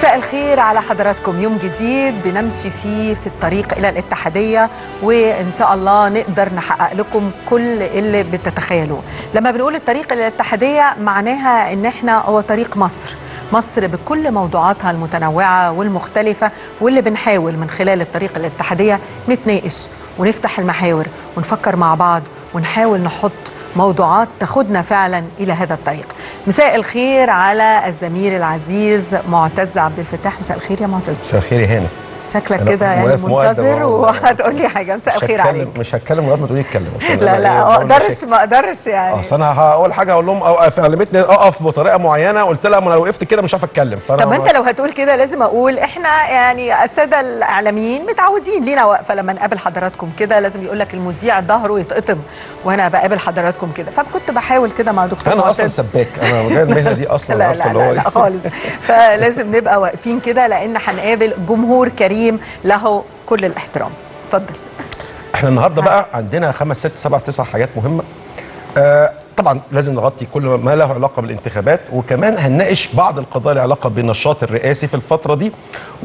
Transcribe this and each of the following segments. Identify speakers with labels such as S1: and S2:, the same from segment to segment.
S1: مساء الخير على حضراتكم يوم جديد بنمشي فيه في الطريق إلى الاتحادية وإن شاء الله نقدر نحقق لكم كل اللي بتتخيلوه لما بنقول الطريق إلى الاتحادية معناها إن إحنا هو طريق مصر مصر بكل موضوعاتها المتنوعة والمختلفة واللي بنحاول من خلال الطريق الاتحادية نتناقش ونفتح المحاور ونفكر مع بعض ونحاول نحط موضوعات تاخدنا فعلا الى هذا الطريق. مساء الخير على الزميل العزيز معتز عبد الفتاح، مساء الخير يا معتز.
S2: مساء الخير يا هاني
S1: شكلك
S2: أنا
S1: كده يعني
S2: واقف مؤدب
S1: منتظر
S2: أهو.
S1: وهتقول لي حاجه مساء
S2: مش
S1: الخير
S2: هتكلم-
S1: عليك.
S2: مش هتكلم لغايه ما تقولي اتكلم عشان
S1: لا
S2: أنا
S1: لا
S2: إيه،
S1: ما
S2: بعمل
S1: اقدرش
S2: مشاكل.
S1: ما اقدرش يعني
S2: اصل انا هقول حاجه اقول لهم اوقف علمتني اقف بطريقه معينه قلت لها ما انا لو وقفت كده مش عارف اتكلم فانا
S1: طب ما انت لو هتقول كده لازم اقول احنا يعني الساده الاعلاميين متعودين لينا وقفه لما نقابل حضراتكم كده لازم يقول لك المذيع ظهره يتقطم وانا بقابل حضراتكم كده فكنت بحاول كده مع دكتور
S2: انا اصلا
S1: معتز.
S2: سباك انا جاي المهنه دي اصلا
S1: لا
S2: عارفة
S1: لا
S2: اللي هو
S1: لا,
S2: إيه.
S1: لا خالص فلازم نبقى واقفين كده لان هنقابل جمهور كريم له كل الاحترام اتفضل
S2: احنا النهارده بقى عندنا خمس ست سبع تسع حاجات مهمه آه طبعا لازم نغطي كل ما له علاقه بالانتخابات وكمان هنناقش بعض القضايا اللي علاقه بالنشاط الرئاسي في الفتره دي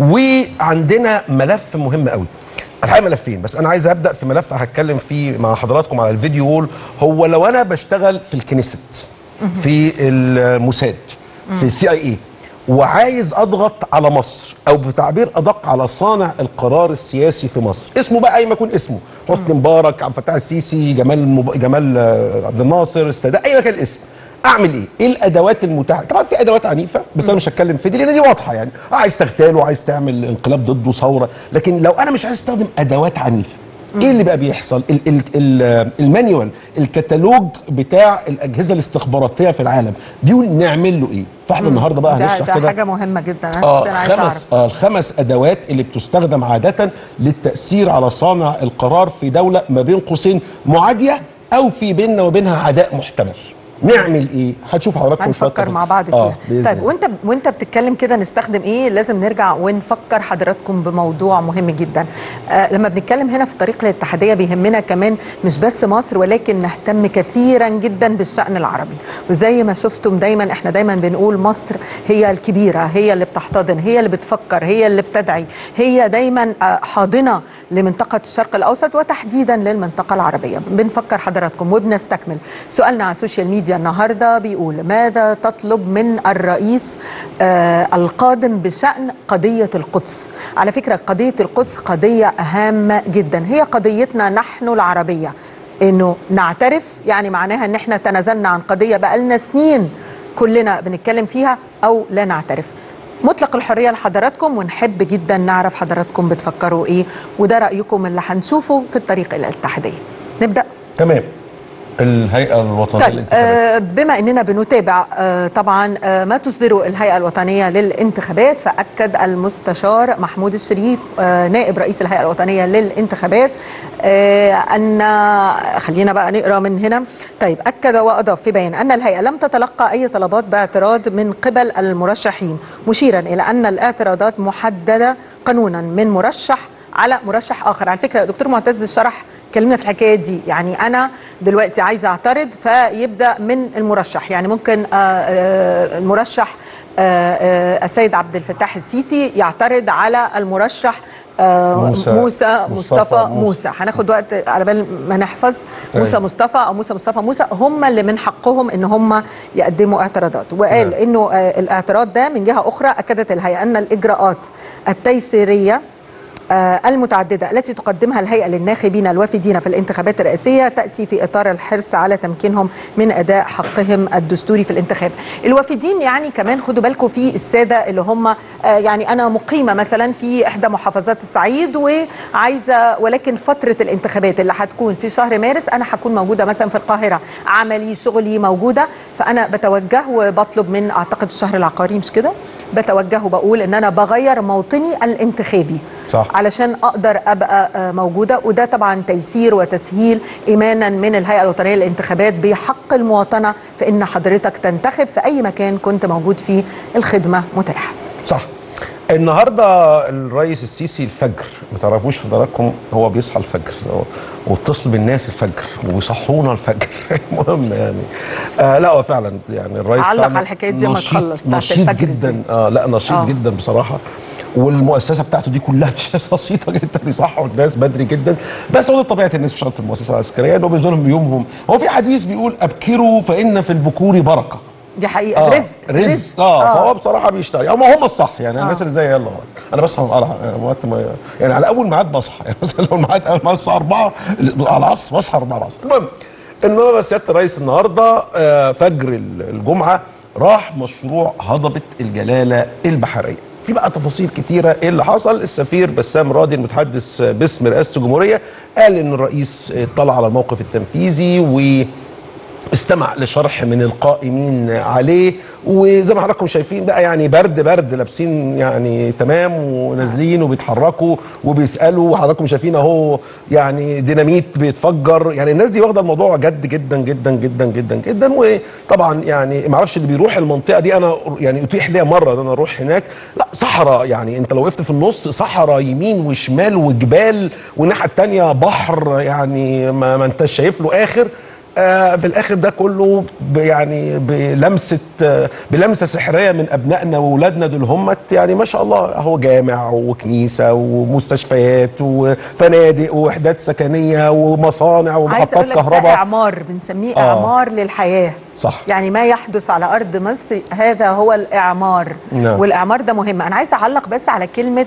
S2: وعندنا ملف مهم قوي الحقيقه ملفين بس انا عايز ابدا في ملف هتكلم فيه مع حضراتكم على الفيديو وول هو لو انا بشتغل في الكنيست في الموساد في السي اي اي وعايز اضغط على مصر او بتعبير ادق على صانع القرار السياسي في مصر اسمه بقى اي ما يكون اسمه حسني مبارك عبد الفتاح السيسي جمال مب... جمال آه، عبد الناصر السادات اي ما كان الاسم اعمل ايه؟ ايه الادوات المتاحه؟ طبعا في ادوات عنيفه بس انا مش هتكلم في دي لان دي واضحه يعني آه، عايز تغتاله عايز تعمل انقلاب ضده ثوره لكن لو انا مش عايز استخدم ادوات عنيفه ايه اللي بقى بيحصل ال ال ال المانيوال الكتالوج بتاع الاجهزه الاستخباراتيه في العالم بيقول نعمل له ايه فاحنا النهارده بقى
S1: ده,
S2: هنشرح
S1: ده
S2: كده
S1: حاجه مهمه جدا انا
S2: اه
S1: أنا عايزه
S2: خمس
S1: اعرف
S2: آه الخمس ادوات اللي بتستخدم عاده للتاثير على صانع القرار في دوله ما بين قوسين معاديه او في بيننا وبينها عداء محتمل نعمل ايه هتشوف حضراتكم شوية
S1: هنفكر
S2: تفاصيل.
S1: مع بعض فيها
S2: اه بإذن
S1: طيب
S2: الله.
S1: وانت وانت بتتكلم كده نستخدم ايه لازم نرجع ونفكر حضراتكم بموضوع مهم جدا آه لما بنتكلم هنا في طريق الاتحاديه بيهمنا كمان مش بس مصر ولكن نهتم كثيرا جدا بالشان العربي وزي ما شفتم دايما احنا دايما بنقول مصر هي الكبيره هي اللي بتحتضن هي اللي بتفكر هي اللي بتدعي هي دايما آه، حاضنه لمنطقه الشرق الاوسط وتحديدا للمنطقه العربيه بنفكر حضراتكم وبنستكمل سؤالنا على السوشيال ميديا النهارده بيقول ماذا تطلب من الرئيس آه القادم بشان قضيه القدس على فكره قضيه القدس قضيه هامه جدا هي قضيتنا نحن العربيه انه نعترف يعني معناها ان احنا تنازلنا عن قضيه بقالنا سنين كلنا بنتكلم فيها او لا نعترف مطلق الحريه لحضراتكم ونحب جدا نعرف حضراتكم بتفكروا ايه وده رايكم اللي هنشوفه في الطريق الى الاتحاديه نبدا
S2: تمام الهيئه الوطنيه
S1: طيب
S2: للانتخابات
S1: آه بما اننا بنتابع آه طبعا آه ما تصدره الهيئه الوطنيه للانتخابات فاكد المستشار محمود الشريف آه نائب رئيس الهيئه الوطنيه للانتخابات آه ان خلينا بقى نقرا من هنا طيب اكد واضاف في بيان ان الهيئه لم تتلقى اي طلبات باعتراض من قبل المرشحين مشيرا الى ان الاعتراضات محدده قانونا من مرشح على مرشح اخر على فكره دكتور معتز شرح اتكلمنا في الحكايه دي يعني انا دلوقتي عايزه اعترض فيبدا من المرشح يعني ممكن آه، آه، المرشح آه، آه، السيد عبد الفتاح السيسي يعترض على المرشح آه،
S2: موسى-
S1: موسى
S2: مصطفى
S1: مصطفى
S2: موسى.
S1: موسى هناخد وقت على بال ما نحفظ موسى
S2: أيوة.
S1: مصطفى او موسى مصطفى موسى هم اللي من حقهم ان هم يقدموا اعتراضات وقال
S2: نعم.
S1: انه آه، الاعتراض ده من جهه اخرى اكدت الهيئه ان الاجراءات التيسيريه آه، المتعددة التي تقدمها الهيئة للناخبين الوافدين في الانتخابات الرئاسية تأتي في إطار الحرص على تمكينهم من أداء حقهم الدستوري في الانتخاب الوافدين يعني كمان خدوا بالكم في السادة اللي هم آه، يعني أنا مقيمة مثلا في إحدى محافظات الصعيد وعايزة ولكن فترة الانتخابات اللي هتكون في شهر مارس أنا هكون موجودة مثلا في القاهرة عملي شغلي موجودة فأنا بتوجه وبطلب من أعتقد الشهر العقاري مش كده بتوجه وبقول إن أنا بغير موطني الانتخابي
S2: صح.
S1: علشان اقدر ابقى آه، موجوده وده طبعا تيسير وتسهيل ايمانا من الهيئه الوطنيه للانتخابات بحق المواطنه في ان حضرتك تنتخب في اي مكان كنت موجود فيه الخدمه متاحه
S2: صح النهارده الرئيس السيسي الفجر ما تعرفوش حضراتكم هو بيصحى الفجر هو- واتصل بالناس الفجر وبيصحونا الفجر المهم يعني آه لا هو فعلا يعني الرئيس
S1: علق
S2: بتاعنا
S1: على الحكاية دي أما
S2: نشيط-
S1: تخلص بتاعت
S2: نشيط
S1: الفجر
S2: جدا
S1: دي.
S2: اه لا نشيط
S1: آه.
S2: آه. جدا بصراحه والمؤسسه بتاعته دي كلها نشيطه جدا بيصحوا الناس بدري جدا بس هو دي طبيعه الناس بتشتغل في المؤسسه العسكريه ان هو بينزل لهم بيومهم هو في حديث بيقول ابكروا فان في البكور بركه
S1: دي حقيقه
S2: آه
S1: رزق
S2: رزق اه, آه. فهو بصراحه بيشتغل هم هم الصح يعني آه. الناس اللي زي يلا انا بصحى من القرعه وقت ما يعني على اول ميعاد بصحى يعني مثلا لو الميعاد اول ميعاد الساعه 4 على العصر بصحى 4 العصر المهم انما بس سياده الرئيس النهارده آه فجر الجمعه راح مشروع هضبه الجلاله البحريه في بقى تفاصيل كتيرة ايه اللي حصل السفير بسام راضي المتحدث باسم رئاسة الجمهورية قال ان الرئيس اطلع على الموقف التنفيذي و استمع لشرح من القائمين عليه وزي ما حضراتكم شايفين بقى يعني برد برد لابسين يعني تمام ونازلين وبيتحركوا وبيسالوا وحضراتكم شايفين اهو يعني ديناميت بيتفجر يعني الناس دي واخده الموضوع جد جدا جدا جدا جدا جدا وطبعا يعني ما اعرفش اللي بيروح المنطقه دي انا يعني اتيح ليا مره ان انا اروح هناك لا صحراء يعني انت لو وقفت في النص صحراء يمين وشمال وجبال والناحيه الثانيه بحر يعني ما, ما انتش شايف له اخر آه في الاخر ده كله ب- يعني بلمسه آه بلمسه سحريه من ابنائنا واولادنا دول هم يعني ما شاء الله هو جامع وكنيسه ومستشفيات وفنادق ووحدات سكنيه ومصانع
S1: عايز
S2: ومحطات
S1: اقول لك ده
S2: كهرباء
S1: اعمار بنسميه
S2: آه.
S1: اعمار للحياه
S2: صح.
S1: يعني ما يحدث على ارض مصر هذا هو الاعمار
S2: نعم.
S1: والاعمار ده مهم انا عايزه اعلق بس على كلمه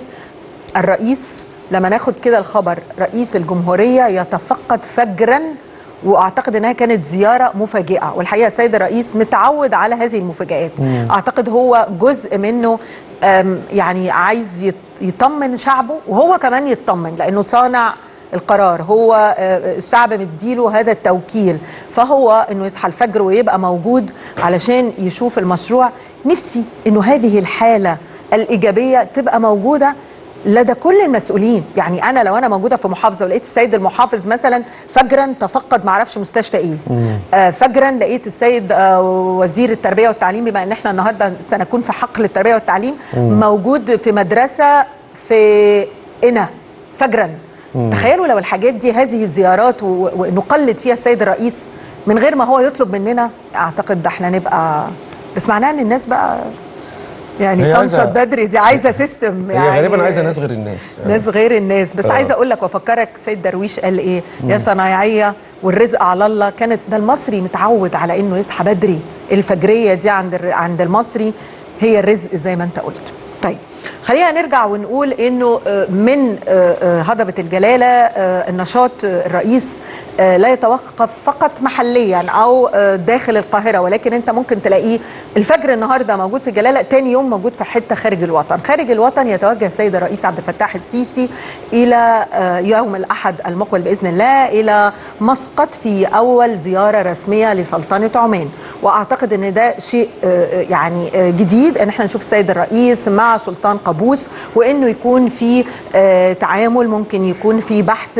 S1: الرئيس لما ناخد كده الخبر رئيس الجمهوريه يتفقد فجرا واعتقد انها كانت زياره مفاجئه والحقيقه السيد الرئيس متعود على هذه المفاجآت اعتقد هو جزء منه أم، يعني عايز يط- يطمن شعبه وهو كمان يطمن لانه صانع القرار هو آه، الشعب مديله هذا التوكيل فهو انه يصحى الفجر ويبقى موجود علشان يشوف المشروع نفسي انه هذه الحاله الايجابيه تبقى موجوده لدى كل المسؤولين يعني انا لو انا موجوده في محافظه ولقيت السيد المحافظ مثلا فجرا تفقد معرفش مستشفى ايه آه فجرا لقيت السيد آه وزير التربيه والتعليم بما ان احنا النهارده سنكون في حقل التربيه والتعليم موجود في مدرسه في قنا فجرا تخيلوا لو الحاجات دي هذه الزيارات و- ونقلد فيها السيد الرئيس من غير ما هو يطلب مننا اعتقد ده احنا نبقى بس معناها ان الناس بقى يعني
S2: هي
S1: تنشط
S2: عايزة-
S1: بدري دي عايزه سيستم
S2: هي
S1: يعني
S2: غالبا عايزه ناس غير الناس يعني
S1: ناس غير الناس بس
S2: آه.
S1: عايزه اقول لك وافكرك سيد درويش قال ايه يا صنايعيه والرزق على الله كانت ده المصري متعود على انه يصحى بدري الفجريه دي عند الر- عند المصري هي الرزق زي ما انت قلت طيب خلينا نرجع ونقول انه آه، من آه، آه، هضبه الجلاله آه، النشاط آه، الرئيس آه، لا يتوقف فقط محليا او آه، داخل القاهره ولكن انت ممكن تلاقيه الفجر النهارده موجود في الجلاله تاني يوم موجود في حته خارج الوطن خارج الوطن يتوجه السيد الرئيس عبد الفتاح السيسي الى آه، يوم الاحد المقبل باذن الله الى مسقط في اول زياره رسميه لسلطنه عمان واعتقد ان ده شيء آه، آه، يعني آه، جديد ان احنا نشوف السيد الرئيس مع سلطان قابوس وانه يكون في آه، تعامل ممكن يكون في بحث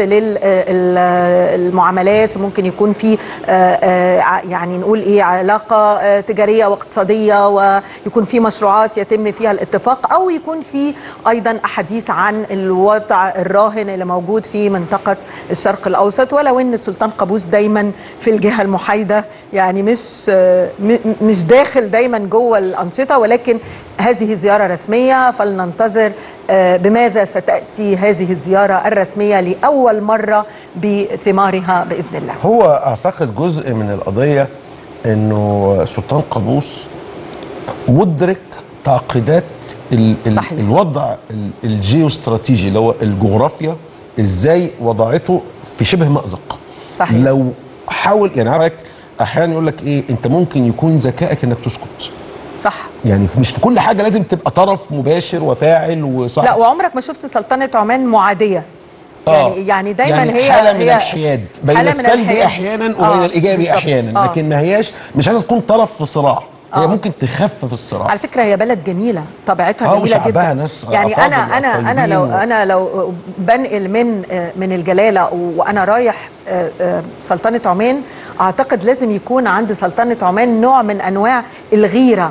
S1: للمعاملات ممكن يكون في آه، آه، ع- يعني نقول ايه علاقه آه، تجاريه واقتصاديه ويكون في مشروعات يتم فيها الاتفاق او يكون في ايضا احاديث عن الوضع الراهن اللي موجود في منطقه الشرق الاوسط ولو ان السلطان قابوس دايما في الجهه المحايده يعني مش آه، م- مش داخل دايما جوه الانشطه ولكن هذه زياره رسميه فلننتظر آه، بماذا ستاتي هذه الزياره الرسميه لاول مره بثمارها باذن الله
S2: هو اعتقد جزء من القضيه انه سلطان قابوس مدرك تعقيدات ال ال
S1: صحيح.
S2: الوضع ال- الجيوستراتيجي اللي هو الجغرافيا ازاي وضعته في شبه مأزق
S1: صحيح.
S2: لو حاول يعني عارف احيانا يقول لك ايه انت ممكن يكون ذكائك انك تسكت
S1: صح
S2: يعني مش في كل حاجه لازم تبقى طرف مباشر وفاعل وصح
S1: لا وعمرك ما شفت سلطنه عمان معاديه
S2: آه.
S1: يعني يعني دايما
S2: يعني
S1: هي
S2: حاله من
S1: هي
S2: الحياد بين
S1: حالة من
S2: السلبي
S1: الحياد.
S2: احيانا وبين
S1: آه،
S2: الايجابي
S1: بالظبط.
S2: احيانا
S1: آه.
S2: لكن ما هياش مش عايزه تكون طرف في صراع هي
S1: آه.
S2: ممكن تخفف الصراع
S1: على فكره هي بلد جميله طبيعتها
S2: آه،
S1: جميله
S2: وشعبها
S1: جدا
S2: ناس
S1: يعني
S2: أفاضل
S1: انا انا انا
S2: طيبين
S1: لو
S2: و-
S1: انا لو بنقل من آه، من الجلاله وانا رايح آه، آه، سلطنه عمان اعتقد لازم يكون عند سلطنه عمان نوع من انواع الغيره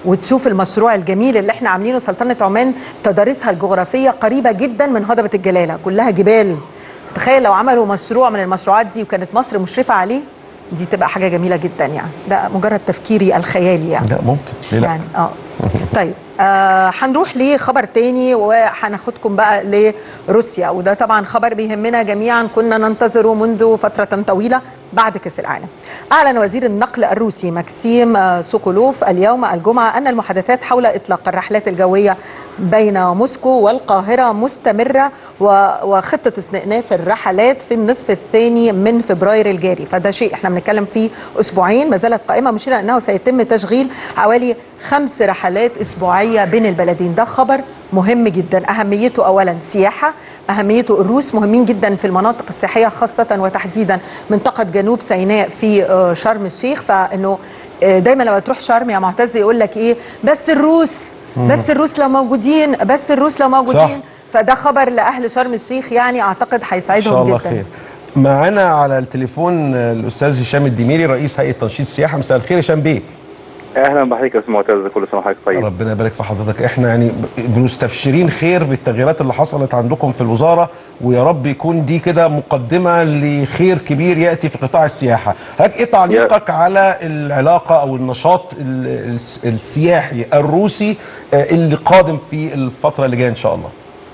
S1: وتشوف المشروع الجميل اللي احنا عاملينه سلطنه عمان تضاريسها الجغرافيه قريبه جدا من هضبه الجلاله كلها جبال تخيل لو عملوا مشروع من المشروعات دي وكانت مصر مشرفه عليه دي تبقى حاجه جميله جدا يعني ده مجرد تفكيري الخيالي يعني
S2: لا ممكن ليه لا
S1: يعني اه طيب آه هنروح لخبر تاني وهناخدكم بقى لروسيا وده طبعا خبر بيهمنا جميعا كنا ننتظره منذ فترة طويلة بعد كأس العالم أعلن وزير النقل الروسي ماكسيم آه، سوكولوف اليوم الجمعة أن المحادثات حول إطلاق الرحلات الجوية بين موسكو والقاهرة مستمرة و- وخطة استئناف الرحلات في النصف الثاني من فبراير الجاري فده شيء احنا بنتكلم فيه أسبوعين ما زالت قائمة مشيرة أنه سيتم تشغيل حوالي خمس رحلات أسبوعية بين البلدين ده خبر مهم جدا أهميته أولا سياحة أهميته الروس مهمين جدا في المناطق السياحية خاصة وتحديدا منطقة جنوب سيناء في آه، شرم الشيخ فإنه آه، دايما لما تروح شرم يا معتز يقول لك إيه بس الروس بس الروس لو موجودين بس الروس لو موجودين فده خبر لأهل شرم الشيخ يعني أعتقد
S2: ان
S1: هيسعدهم
S2: شاء الله
S1: جدا
S2: خير معانا على التليفون آه، الاستاذ هشام الدميري رئيس هيئه تنشيط السياحه مساء الخير هشام بيه
S3: اهلا بحضرتك يا استاذ معتز كل سنه وحضرتك طيب
S2: ربنا يبارك في حضرتك احنا يعني ب- مستبشرين خير بالتغييرات اللي حصلت عندكم في الوزاره ويا رب يكون دي كده مقدمه لخير كبير ياتي في قطاع السياحه حضرتك ايه تعليقك على العلاقه او النشاط ال- الس- السياحي الروسي آه، اللي قادم في الفتره اللي جايه ان شاء الله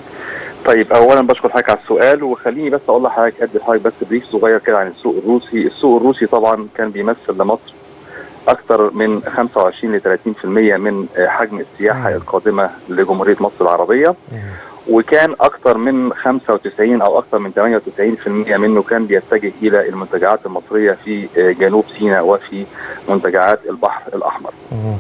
S3: طيب اولا بشكر حضرتك على السؤال وخليني بس اقول لحضرتك ادي لحضرتك بس بريف صغير كده عن السوق الروسي السوق الروسي طبعا كان بيمثل لمصر اكثر من 25 ل 30% من آه، حجم السياحه القادمه لجمهوريه مصر العربيه وكان اكثر من 95 او اكثر من 98% منه كان بيتجه الى المنتجعات المصريه في آه، جنوب سيناء وفي منتجعات البحر الاحمر.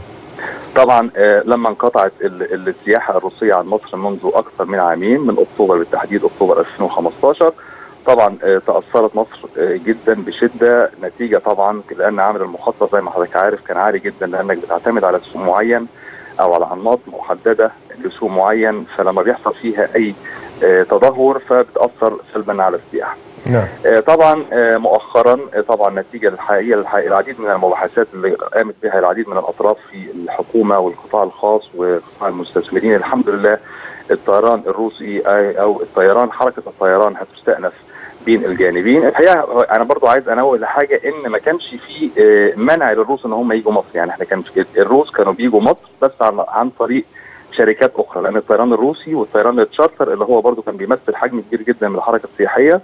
S3: طبعا آه، لما انقطعت ال- ال- السياحه الروسيه عن مصر منذ اكثر من عامين من اكتوبر بالتحديد اكتوبر 2015 طبعا آه، تاثرت مصر آه، جدا بشده نتيجه طبعا لان عامل المخطط زي ما حضرتك عارف كان عالي جدا لانك بتعتمد على سوق معين او على انماط محدده لسوق معين فلما بيحصل فيها اي آه، تدهور فبتاثر سلبا على السياحه.
S2: نعم
S3: آه، طبعا آه، مؤخرا آه، طبعا نتيجه الحقيقيه للح- العديد من المباحثات اللي قامت بها العديد من الاطراف في الحكومه والقطاع الخاص وقطاع المستثمرين الحمد لله الطيران الروسي آه، او الطيران حركه الطيران هتستأنف بين الجانبين الحقيقه انا برضو عايز انوه لحاجه ان ما كانش في آه، منع للروس ان هم يجوا مصر يعني احنا كان في- الروس كانوا بيجوا مصر بس عن, عن طريق شركات اخرى لان الطيران الروسي والطيران التشارتر اللي هو برضو كان بيمثل حجم كبير جدا من الحركه السياحيه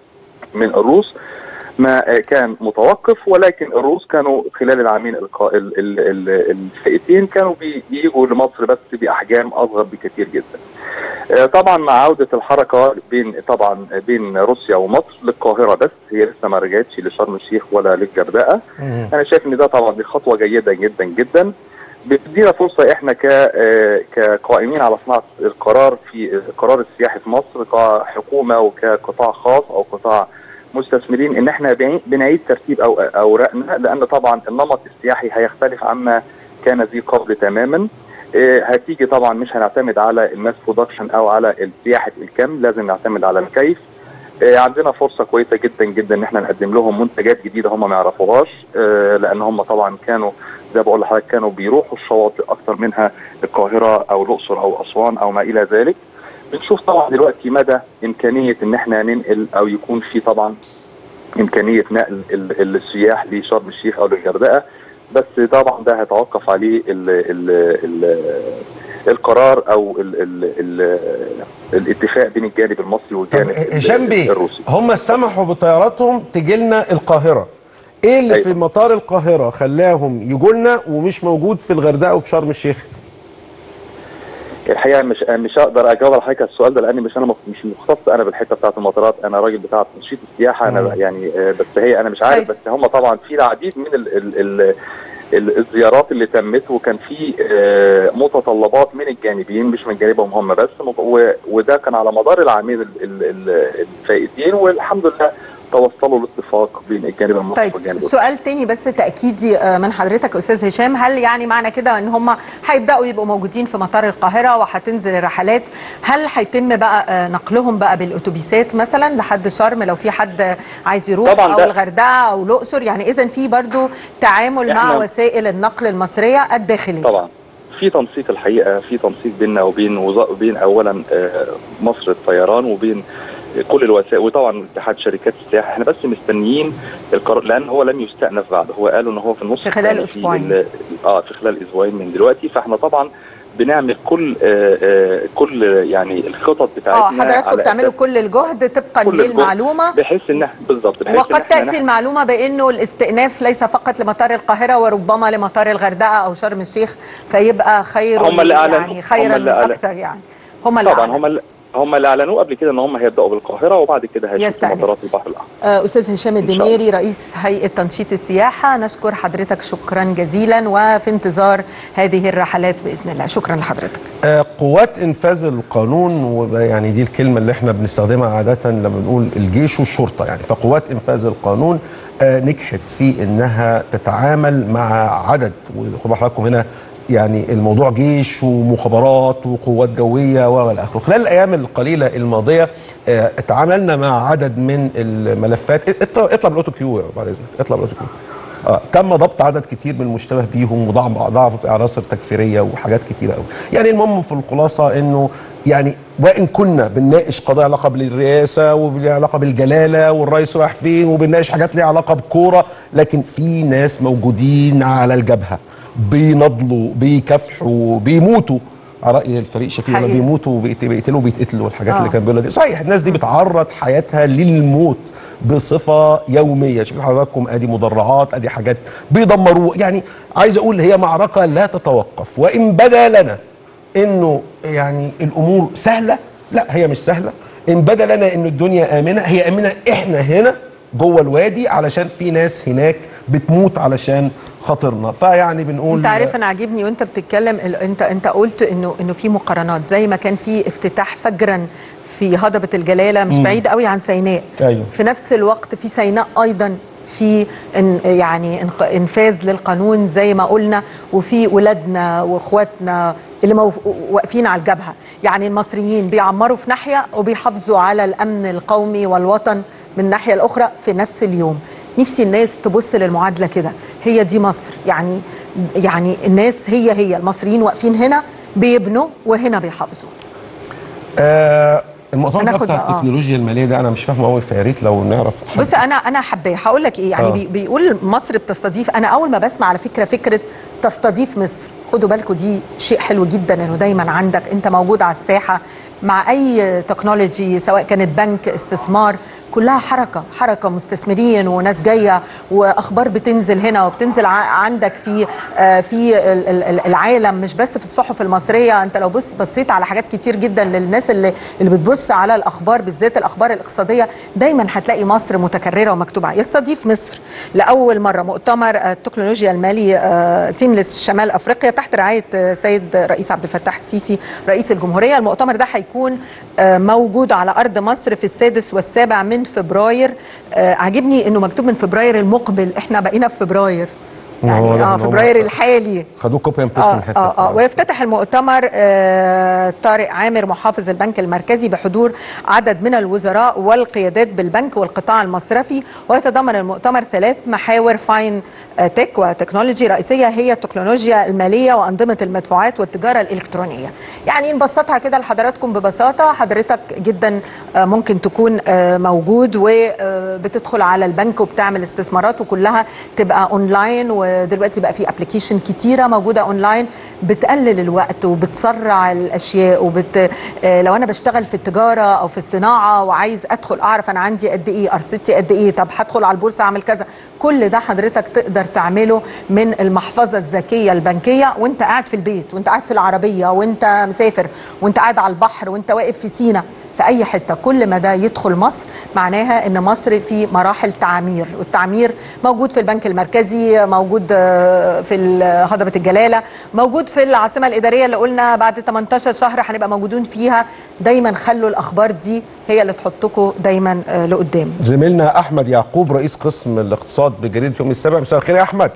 S3: من الروس ما آه، كان متوقف ولكن الروس كانوا خلال العامين القا- ال- ال- ال- الفئتين كانوا بي- بيجوا لمصر بس باحجام اصغر بكثير جدا. آه، طبعا مع عوده الحركه بين طبعا بين روسيا ومصر للقاهره بس هي لسه ما رجعتش لشرم الشيخ ولا للغردقه. انا شايف ان ده طبعا دي خطوه جيده جدا جدا بتدينا فرصه احنا ك آه، كقائمين على صناعه القرار في القرار السياحي في مصر كحكومه وكقطاع خاص او قطاع مستثمرين ان احنا بنعيد- بنعيد ترتيب أو اوراقنا لان طبعا النمط السياحي هيختلف عما كان ذي قبل تماما آه، هتيجي طبعا مش هنعتمد على الماس برودكشن او على السياحه الكم لازم نعتمد على الكيف آه، عندنا فرصه كويسه جدا جدا ان احنا نقدم لهم منتجات جديده هم ما يعرفوهاش آه، لان هم طبعا كانوا زي ما بقول لحضرتك كانوا بيروحوا الشواطئ اكثر منها القاهره او الاقصر او اسوان او ما الى ذلك بنشوف طبعا دلوقتي مدى امكانيه ان احنا ننقل او يكون في طبعا امكانيه نقل ال- ال- السياح لشرم الشيخ او للغردقه بس طبعا ده هيتوقف عليه ال ال ال القرار او ال ال ال الاتفاق بين الجانب المصري
S2: طب
S3: والجانب
S2: هشام بيه
S3: الروسي
S2: هم سمحوا بطياراتهم تجي لنا القاهره ايه اللي
S3: أيوة.
S2: في مطار القاهره خلاهم يجوا لنا ومش موجود في الغردقه وفي شرم الشيخ
S3: الحقيقه مش مش هقدر اجاوب على حضرتك السؤال ده لان مش انا مخ- مش مختص انا بالحته بتاعت المطارات انا راجل بتاع تنشيط السياحه
S2: مم.
S3: انا يعني آه، بس هي انا مش عارف
S1: طيب.
S3: بس هم طبعا في العديد من ال ال ال ال- الزيارات اللي تمت وكان في آه، متطلبات من الجانبين مش من جانبهم هم بس مت- و- وده كان على مدار العامين ال- ال- ال- الفائتين والحمد لله توصلوا لاتفاق بين الجانب المصري
S1: طيب
S3: والجانب الروسي.
S1: سؤال تاني بس تأكيدي آه، من حضرتك أستاذ هشام هل يعني معنى كده أن هم هيبدأوا يبقوا موجودين في مطار القاهرة وهتنزل الرحلات هل هيتم بقى آه، نقلهم بقى بالأتوبيسات مثلا لحد شرم لو في حد عايز يروح
S3: طبعاً
S1: أو
S3: ده-
S1: الغردقة أو الأقصر يعني إذا في برضو تعامل مع
S3: إحنا-
S1: وسائل النقل المصرية الداخلية
S3: طبعا في تنسيق الحقيقه في تنسيق بيننا وبين وزا- وبين اولا آه، مصر الطيران وبين كل الوسائل وطبعا اتحاد شركات السياحه احنا بس مستنيين القرار لان هو لم يستأنف بعد هو قالوا ان هو في النص
S1: في خلال
S3: الثاني
S1: أسبوعين.
S3: ال- اه في خلال اسبوعين من دلوقتي فاحنا طبعا بنعمل كل آه آه كل يعني الخطط
S1: اه
S3: بتاعتنا
S1: حضراتكم
S3: على
S1: بتعملوا
S3: أساس-
S1: كل الجهد طبقا
S3: كل الجهد
S1: للمعلومه
S3: بحيث ان إحنا- بالظبط بحيث إن
S1: وقد
S3: إحنا
S1: تأتي
S3: نحن-
S1: المعلومة بأنه الاستئناف ليس فقط لمطار القاهرة وربما لمطار الغردقة أو شرم الشيخ فيبقى خير
S3: هم اللي أعلنوا-
S1: يعني خيرا
S3: هم اللي أعلن-
S1: أكثر يعني هم اللي
S3: طبعا
S1: أعلنوا.
S3: هم اللي هم اللي اعلنوه قبل كده ان هم هيبداوا بالقاهره وبعد كده هيشوفوا
S1: يستأنف.
S3: مطارات البحر الاحمر
S1: آه، أستاذ هشام
S3: شاء الله.
S1: الدميري رئيس هيئة تنشيط السياحة نشكر حضرتك شكرا جزيلا وفي انتظار هذه الرحلات بإذن الله شكرا لحضرتك
S2: آه، قوات انفاذ القانون ويعني دي الكلمه اللي احنا بنستخدمها عاده لما بنقول الجيش والشرطه يعني فقوات انفاذ القانون آه، نجحت في انها تتعامل مع عدد وخدوا حضراتكم هنا يعني الموضوع جيش ومخابرات وقوات جويه والى اخره خلال الايام القليله الماضيه آه، اتعاملنا مع عدد من الملفات اطلع اطلع بالاوتو كيو بعد اذنك اطلع بالاوتو كيو آه تم ضبط عدد كتير من المشتبه بيهم وضع ضعف في عناصر تكفيريه وحاجات كتيره قوي يعني المهم في الخلاصه انه يعني وان كنا بنناقش قضايا علاقه بالرئاسه وليها علاقه بالجلاله والرئيس رايح فين وبنناقش حاجات ليها علاقه بكوره لكن في ناس موجودين على الجبهه بينضلوا بيكافحوا بيموتوا على راي الفريق شفيق ولا
S1: حقيقي.
S2: بيموتوا وبيقت- بيقتلوا وبيتقتلوا والحاجات
S1: آه.
S2: اللي كان بيقولها دي صحيح الناس دي بتعرض حياتها للموت بصفه يوميه شوف حضراتكم ادي مدرعات ادي حاجات بيدمروا يعني عايز اقول هي معركه لا تتوقف وان بدا لنا انه يعني الامور سهله لا هي مش سهله ان بدا لنا ان الدنيا امنه هي امنه احنا هنا جوه الوادي علشان في ناس هناك بتموت علشان خاطرنا فيعني بنقول
S1: انت عارف انا عاجبني وانت بتتكلم ال- انت انت قلت انه انه في مقارنات زي ما كان في افتتاح فجرا في هضبه الجلاله مش بعيد قوي عن سيناء
S2: أيوه.
S1: في نفس الوقت في سيناء ايضا في إن يعني إنق- انفاذ للقانون زي ما قلنا وفي ولادنا واخواتنا اللي موف- واقفين على الجبهه يعني المصريين بيعمروا في ناحيه وبيحافظوا على الامن القومي والوطن من الناحيه الاخرى في نفس اليوم نفسي الناس تبص للمعادله كده هي دي مصر يعني يعني الناس هي هي المصريين واقفين هنا بيبنوا وهنا بيحافظوا
S2: آه المؤتمر ده
S1: هناخد-
S2: بتاع
S1: آه.
S2: التكنولوجيا الماليه ده انا مش فاهمه قوي فيا ريت لو نعرف حد.
S1: بص انا انا حباه هقول لك ايه يعني
S2: آه.
S1: بي بيقول مصر بتستضيف انا اول ما بسمع على فكره فكره تستضيف مصر خدوا بالكم دي شيء حلو جدا انه دايما عندك انت موجود على الساحه مع اي تكنولوجي سواء كانت بنك استثمار كلها حركه حركه مستثمرين وناس جايه واخبار بتنزل هنا وبتنزل ع- عندك في آه، في ال- ال- ال- العالم مش بس في الصحف المصريه انت لو بص بصيت على حاجات كتير جدا للناس اللي اللي بتبص على الاخبار بالذات الاخبار الاقتصاديه دايما هتلاقي مصر متكرره ومكتوبه يستضيف مصر لاول مره مؤتمر آه، التكنولوجيا المالي آه، سيملس شمال افريقيا تحت رعايه آه، سيد رئيس عبد الفتاح السيسي رئيس الجمهوريه المؤتمر ده هيكون آه، موجود على ارض مصر في السادس والسابع من فبراير آه، عاجبني انه مكتوب من فبراير المقبل احنا بقينا في فبراير يعني
S2: واضح
S1: اه
S2: إن هم
S1: فبراير الحالي
S2: خدوه كوبي اند بيست من
S1: اه
S2: حته
S1: اه اه ويفتتح المؤتمر آه طارق عامر محافظ البنك المركزي بحضور عدد من الوزراء والقيادات بالبنك والقطاع المصرفي ويتضمن المؤتمر ثلاث محاور فاين آه تك وتكنولوجي رئيسيه هي التكنولوجيا الماليه وانظمه المدفوعات والتجاره الالكترونيه. يعني نبسطها كده لحضراتكم ببساطه حضرتك جدا آه ممكن تكون آه موجود وبتدخل على البنك وبتعمل استثمارات وكلها تبقى اونلاين ودلوقتي بقى في ابلكيشن كتيره موجوده اونلاين بتقلل الوقت وبتسرع الاشياء وبت آه، لو انا بشتغل في التجاره او في الصناعه وعايز ادخل اعرف انا عندي قد ايه ارصدتي قد ايه طب هدخل على البورصه اعمل كذا كل ده حضرتك تقدر تعمله من المحفظه الذكيه البنكيه وانت قاعد في البيت وانت قاعد في العربيه وانت مسافر وانت قاعد على البحر وانت واقف في سينا في اي حته كل ما ده يدخل مصر معناها ان مصر في مراحل تعمير والتعمير موجود في البنك المركزي موجود آه، في ال- هضبه الجلاله موجود في العاصمه الاداريه اللي قلنا بعد 18 شهر هنبقى موجودين فيها دايما خلوا الاخبار دي هي اللي تحطكم دايما آه، لقدام
S2: زميلنا احمد يعقوب رئيس قسم الاقتصاد بجريده يوم السابع مساء الخير يا احمد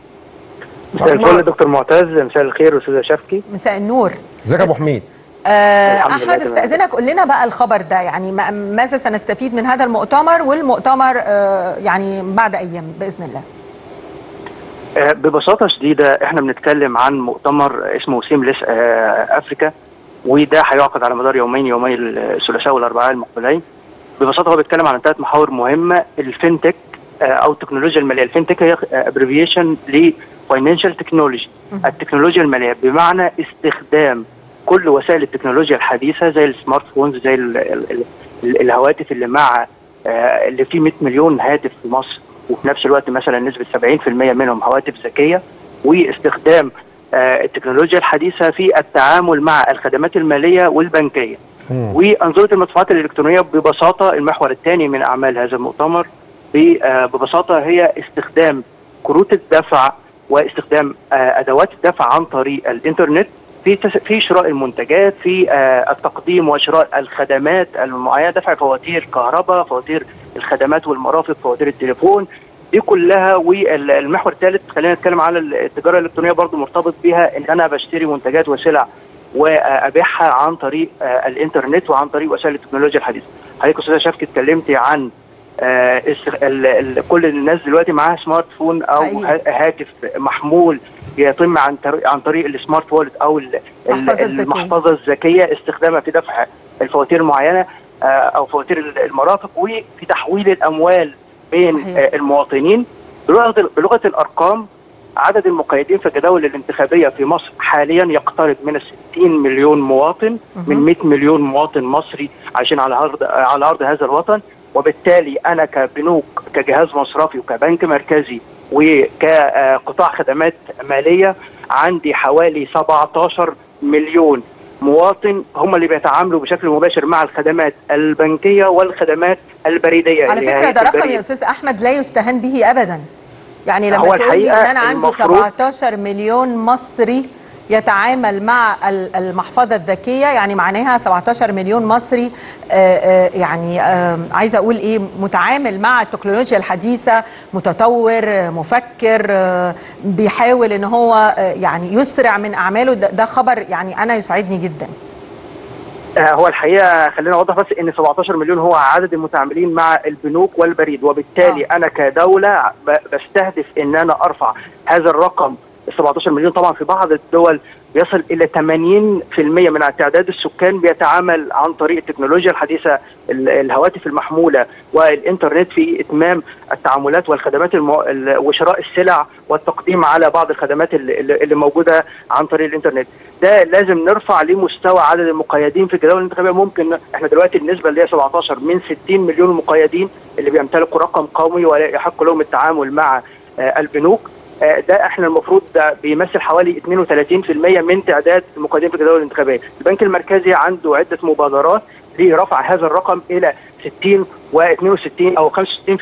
S4: مساء الفل دكتور معتز مساء الخير استاذه شفكي
S1: مساء النور
S2: ازيك يا ابو حميد
S1: آه
S4: الحمد لله
S1: احمد
S4: تمام.
S1: استاذنك قول لنا بقى الخبر ده يعني ما- ماذا سنستفيد من هذا المؤتمر والمؤتمر آه يعني بعد ايام باذن الله
S4: آه، ببساطه شديده احنا بنتكلم عن مؤتمر اسمه سيمليس افريكا وده هيعقد على مدار يومين يومي الثلاثاء والاربعاء المقبلين ببساطه هو بيتكلم عن ثلاث محاور مهمه الفinTech آه، او التكنولوجيا الماليه الفinTech هي ابريفيشن لفاينانشال تكنولوجي التكنولوجيا الماليه بمعنى استخدام كل وسائل التكنولوجيا الحديثه زي السمارت فونز زي ال ال ال الهواتف اللي مع آه، اللي فيه 100 مليون هاتف في مصر وفي نفس الوقت مثلا نسبه 70% منهم هواتف ذكيه واستخدام آه، التكنولوجيا الحديثه في التعامل مع الخدمات الماليه والبنكيه وانظمه المدفوعات الالكترونيه ببساطه المحور الثاني من اعمال هذا المؤتمر ب- آه، ببساطه هي استخدام كروت الدفع واستخدام آه، ادوات الدفع عن طريق الانترنت في تس- في شراء المنتجات في آه، التقديم وشراء الخدمات المعينه دفع فواتير كهرباء فواتير الخدمات والمرافق فواتير التليفون دي كلها والمحور الثالث خلينا نتكلم على التجاره الالكترونيه برضو مرتبط بها ان انا بشتري منتجات وسلع وابيعها عن طريق آه، الانترنت وعن طريق وسائل التكنولوجيا الحديثه. حضرتك استاذه شفقي اتكلمتي عن آه، استخ- ال- ال- كل الناس دلوقتي معاها سمارت فون او
S1: حقيقي.
S4: ه- هاتف محمول يتم عن طريق عن طريق السمارت وولت او ال- ال-
S1: المحفظة الذكية.
S4: المحفظه الذكيه استخدامها في دفع الفواتير المعينه آه، او فواتير ال- المرافق وفي تحويل الاموال بين
S1: صحيح.
S4: آه، المواطنين بلغه بلغه الارقام عدد المقيدين في الجداول الانتخابيه في مصر حاليا يقترب من ال 60 مليون مواطن من 100 مليون مواطن مصري عايشين على ارض على ارض هذا الوطن وبالتالي انا كبنوك كجهاز مصرفي وكبنك مركزي وكقطاع خدمات ماليه عندي حوالي 17 مليون مواطن هم اللي بيتعاملوا بشكل مباشر مع الخدمات البنكيه والخدمات البريديه
S1: على
S4: اللي
S1: فكره
S4: هي
S1: ده رقم
S4: البريد.
S1: يا استاذ احمد لا يستهان به ابدا يعني لما
S4: هو
S1: تقول لي
S4: الحقيقة
S1: ان انا عندي
S4: المفروض-
S1: 17 مليون مصري يتعامل مع ال- المحفظه الذكيه يعني معناها 17 مليون مصري آه، آه، يعني آه، عايزه اقول ايه متعامل مع التكنولوجيا الحديثه متطور آه، مفكر آه، بيحاول ان هو آه، يعني يسرع من اعماله ده ده خبر يعني انا يسعدني جدا
S4: آه، هو الحقيقه خلينا اوضح بس ان 17 مليون هو عدد المتعاملين مع البنوك والبريد وبالتالي
S1: آه.
S4: انا كدوله ب- بستهدف ان انا ارفع هذا الرقم ال 17 مليون طبعا في بعض الدول بيصل الى 80% من تعداد السكان بيتعامل عن طريق التكنولوجيا الحديثه ال- الهواتف المحموله والانترنت في اتمام التعاملات والخدمات المو... ال- وشراء السلع والتقديم على بعض الخدمات اللي, اللي اللي موجوده عن طريق الانترنت ده لازم نرفع لمستوى عدد المقيدين في الجداول الانتخابيه ممكن احنا دلوقتي النسبه اللي هي 17 من 60 مليون مقيدين اللي بيمتلكوا رقم قومي ويحق لهم التعامل مع آه، البنوك آه، ده احنا المفروض ده بيمثل حوالي 32% من تعداد المقيدين في الجداول الانتخابيه، البنك المركزي عنده عده مبادرات لرفع هذا الرقم الى 60 و62 او 65%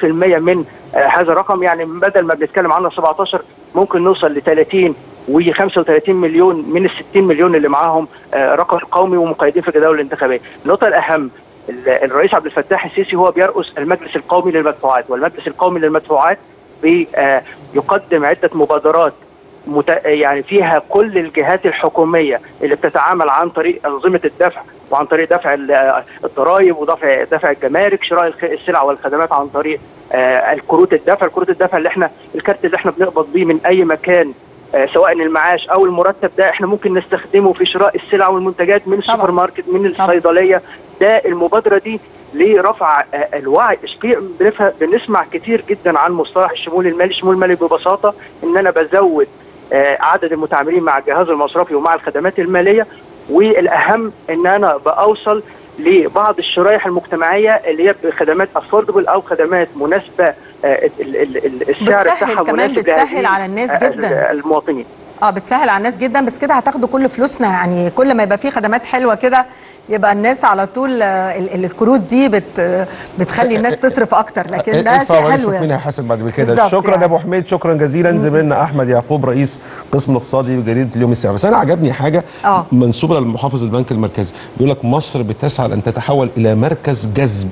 S4: من آه، هذا الرقم يعني بدل ما بنتكلم عنه 17 ممكن نوصل ل 30 و35 مليون من ال 60 مليون اللي معاهم آه، رقم قومي ومقيدين في الجداول الانتخابيه، النقطه الاهم ال- الرئيس عبد الفتاح السيسي هو بيرأس المجلس القومي للمدفوعات والمجلس القومي للمدفوعات بي- آه، يقدم عده مبادرات مت... يعني فيها كل الجهات الحكوميه اللي بتتعامل عن طريق انظمه الدفع وعن طريق دفع ال- آه، الضرائب ودفع دفع الجمارك شراء الخ- السلع والخدمات عن طريق آه، الكروت الدفع الكروت الدفع اللي احنا الكارت اللي احنا بنقبض بيه من اي مكان آه، سواء المعاش او المرتب ده احنا ممكن نستخدمه في شراء السلع والمنتجات من
S1: طبعا.
S4: السوبر ماركت من
S1: طبعا.
S4: الصيدليه ده المبادره دي لرفع آه، الوعي في بنفهم- بنسمع كتير جدا عن مصطلح الشمول المالي الشمول المالي ببساطه ان انا بزود آه، عدد المتعاملين مع الجهاز المصرفي ومع الخدمات الماليه والاهم ان انا باوصل لبعض الشرائح المجتمعيه اللي هي بخدمات افوردبل او خدمات مناسبه آه، ال- ال- ال- السعر
S1: بتسهل
S4: بتاعها
S1: كمان،
S4: مناسب
S1: بتسهل
S4: لهذه،
S1: على الناس
S4: آه،
S1: جداً.
S4: المواطنين
S1: اه بتسهل على الناس جدا بس كده هتاخدوا كل فلوسنا يعني كل ما يبقى فيه خدمات حلوه كده يبقى الناس على طول آه، ال- ال- الكروت دي بت بتخلي الناس تصرف اكتر لكن ده شيء حلو
S2: نشوف مين
S1: يعني.
S2: هيحاسب بعد كده
S1: بالظبط
S2: شكرا
S1: يعني.
S2: يا ابو حميد شكرا جزيلا زميلنا احمد يعقوب رئيس قسم الاقتصادي بجريده اليوم السابع بس انا عجبني حاجه
S1: آه.
S2: منسوبه للمحافظ البنك المركزي بيقول لك مصر بتسعى ان تتحول الى مركز جذب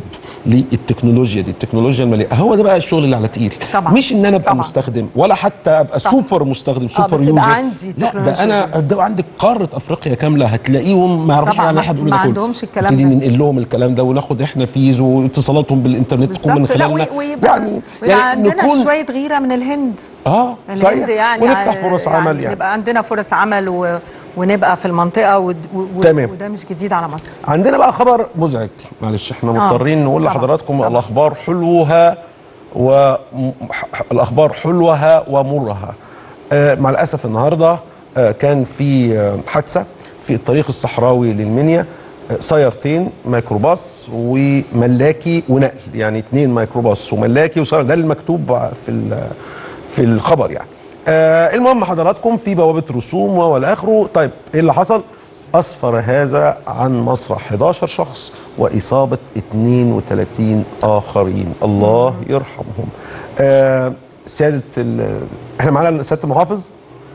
S2: للتكنولوجيا دي التكنولوجيا الماليه هو ده بقى الشغل اللي على تقيل
S1: طبعا.
S2: مش ان انا ابقى
S1: طبعا.
S2: مستخدم ولا حتى ابقى
S1: صح.
S2: سوبر مستخدم سوبر
S1: بس يبقى
S2: يوزر
S1: عندي
S2: لا
S1: تكنولوجيا
S2: ده انا ده عندك قاره افريقيا كامله هتلاقيهم ما يعرفوش
S1: طبعا
S2: يعني
S1: ما-
S2: احنا بنقول
S1: ما
S2: ده كله.
S1: عندهمش الكلام
S2: نبتدي
S1: ده.
S2: ننقل لهم الكلام ده وناخد احنا فيز واتصالاتهم بالانترنت تكون من
S1: بالظبط لا
S2: خلالنا
S1: وي- ويبقى
S2: يعني
S1: ويبقى
S2: يعني
S1: عندنا
S2: نكون
S1: شويه غيره من الهند
S2: اه
S1: الهند
S2: صحيح
S1: يعني
S2: ونفتح فرص عمل يعني
S1: نبقى عندنا فرص عمل و... ونبقى في المنطقه و... و...
S2: تمام.
S1: وده مش جديد على مصر
S2: عندنا بقى خبر مزعج معلش احنا
S1: آه،
S2: مضطرين نقول
S1: طبعا،
S2: لحضراتكم
S1: طبعا.
S2: الاخبار حلوها و الاخبار حلوها ومرها آه مع الاسف النهارده آه كان في آه حادثه في الطريق الصحراوي للمنيا آه سيارتين ميكروباص وملاكي ونقل يعني اثنين ميكروباص وملاكي وسيارة ده المكتوب في ال- في الخبر يعني آه المهم حضراتكم في بوابه رسوم والى اخره طيب ايه اللي حصل أسفر هذا عن مصر 11 شخص وإصابة 32 آخرين الله يرحمهم آه سيادة ال- احنا معانا سيادة المحافظ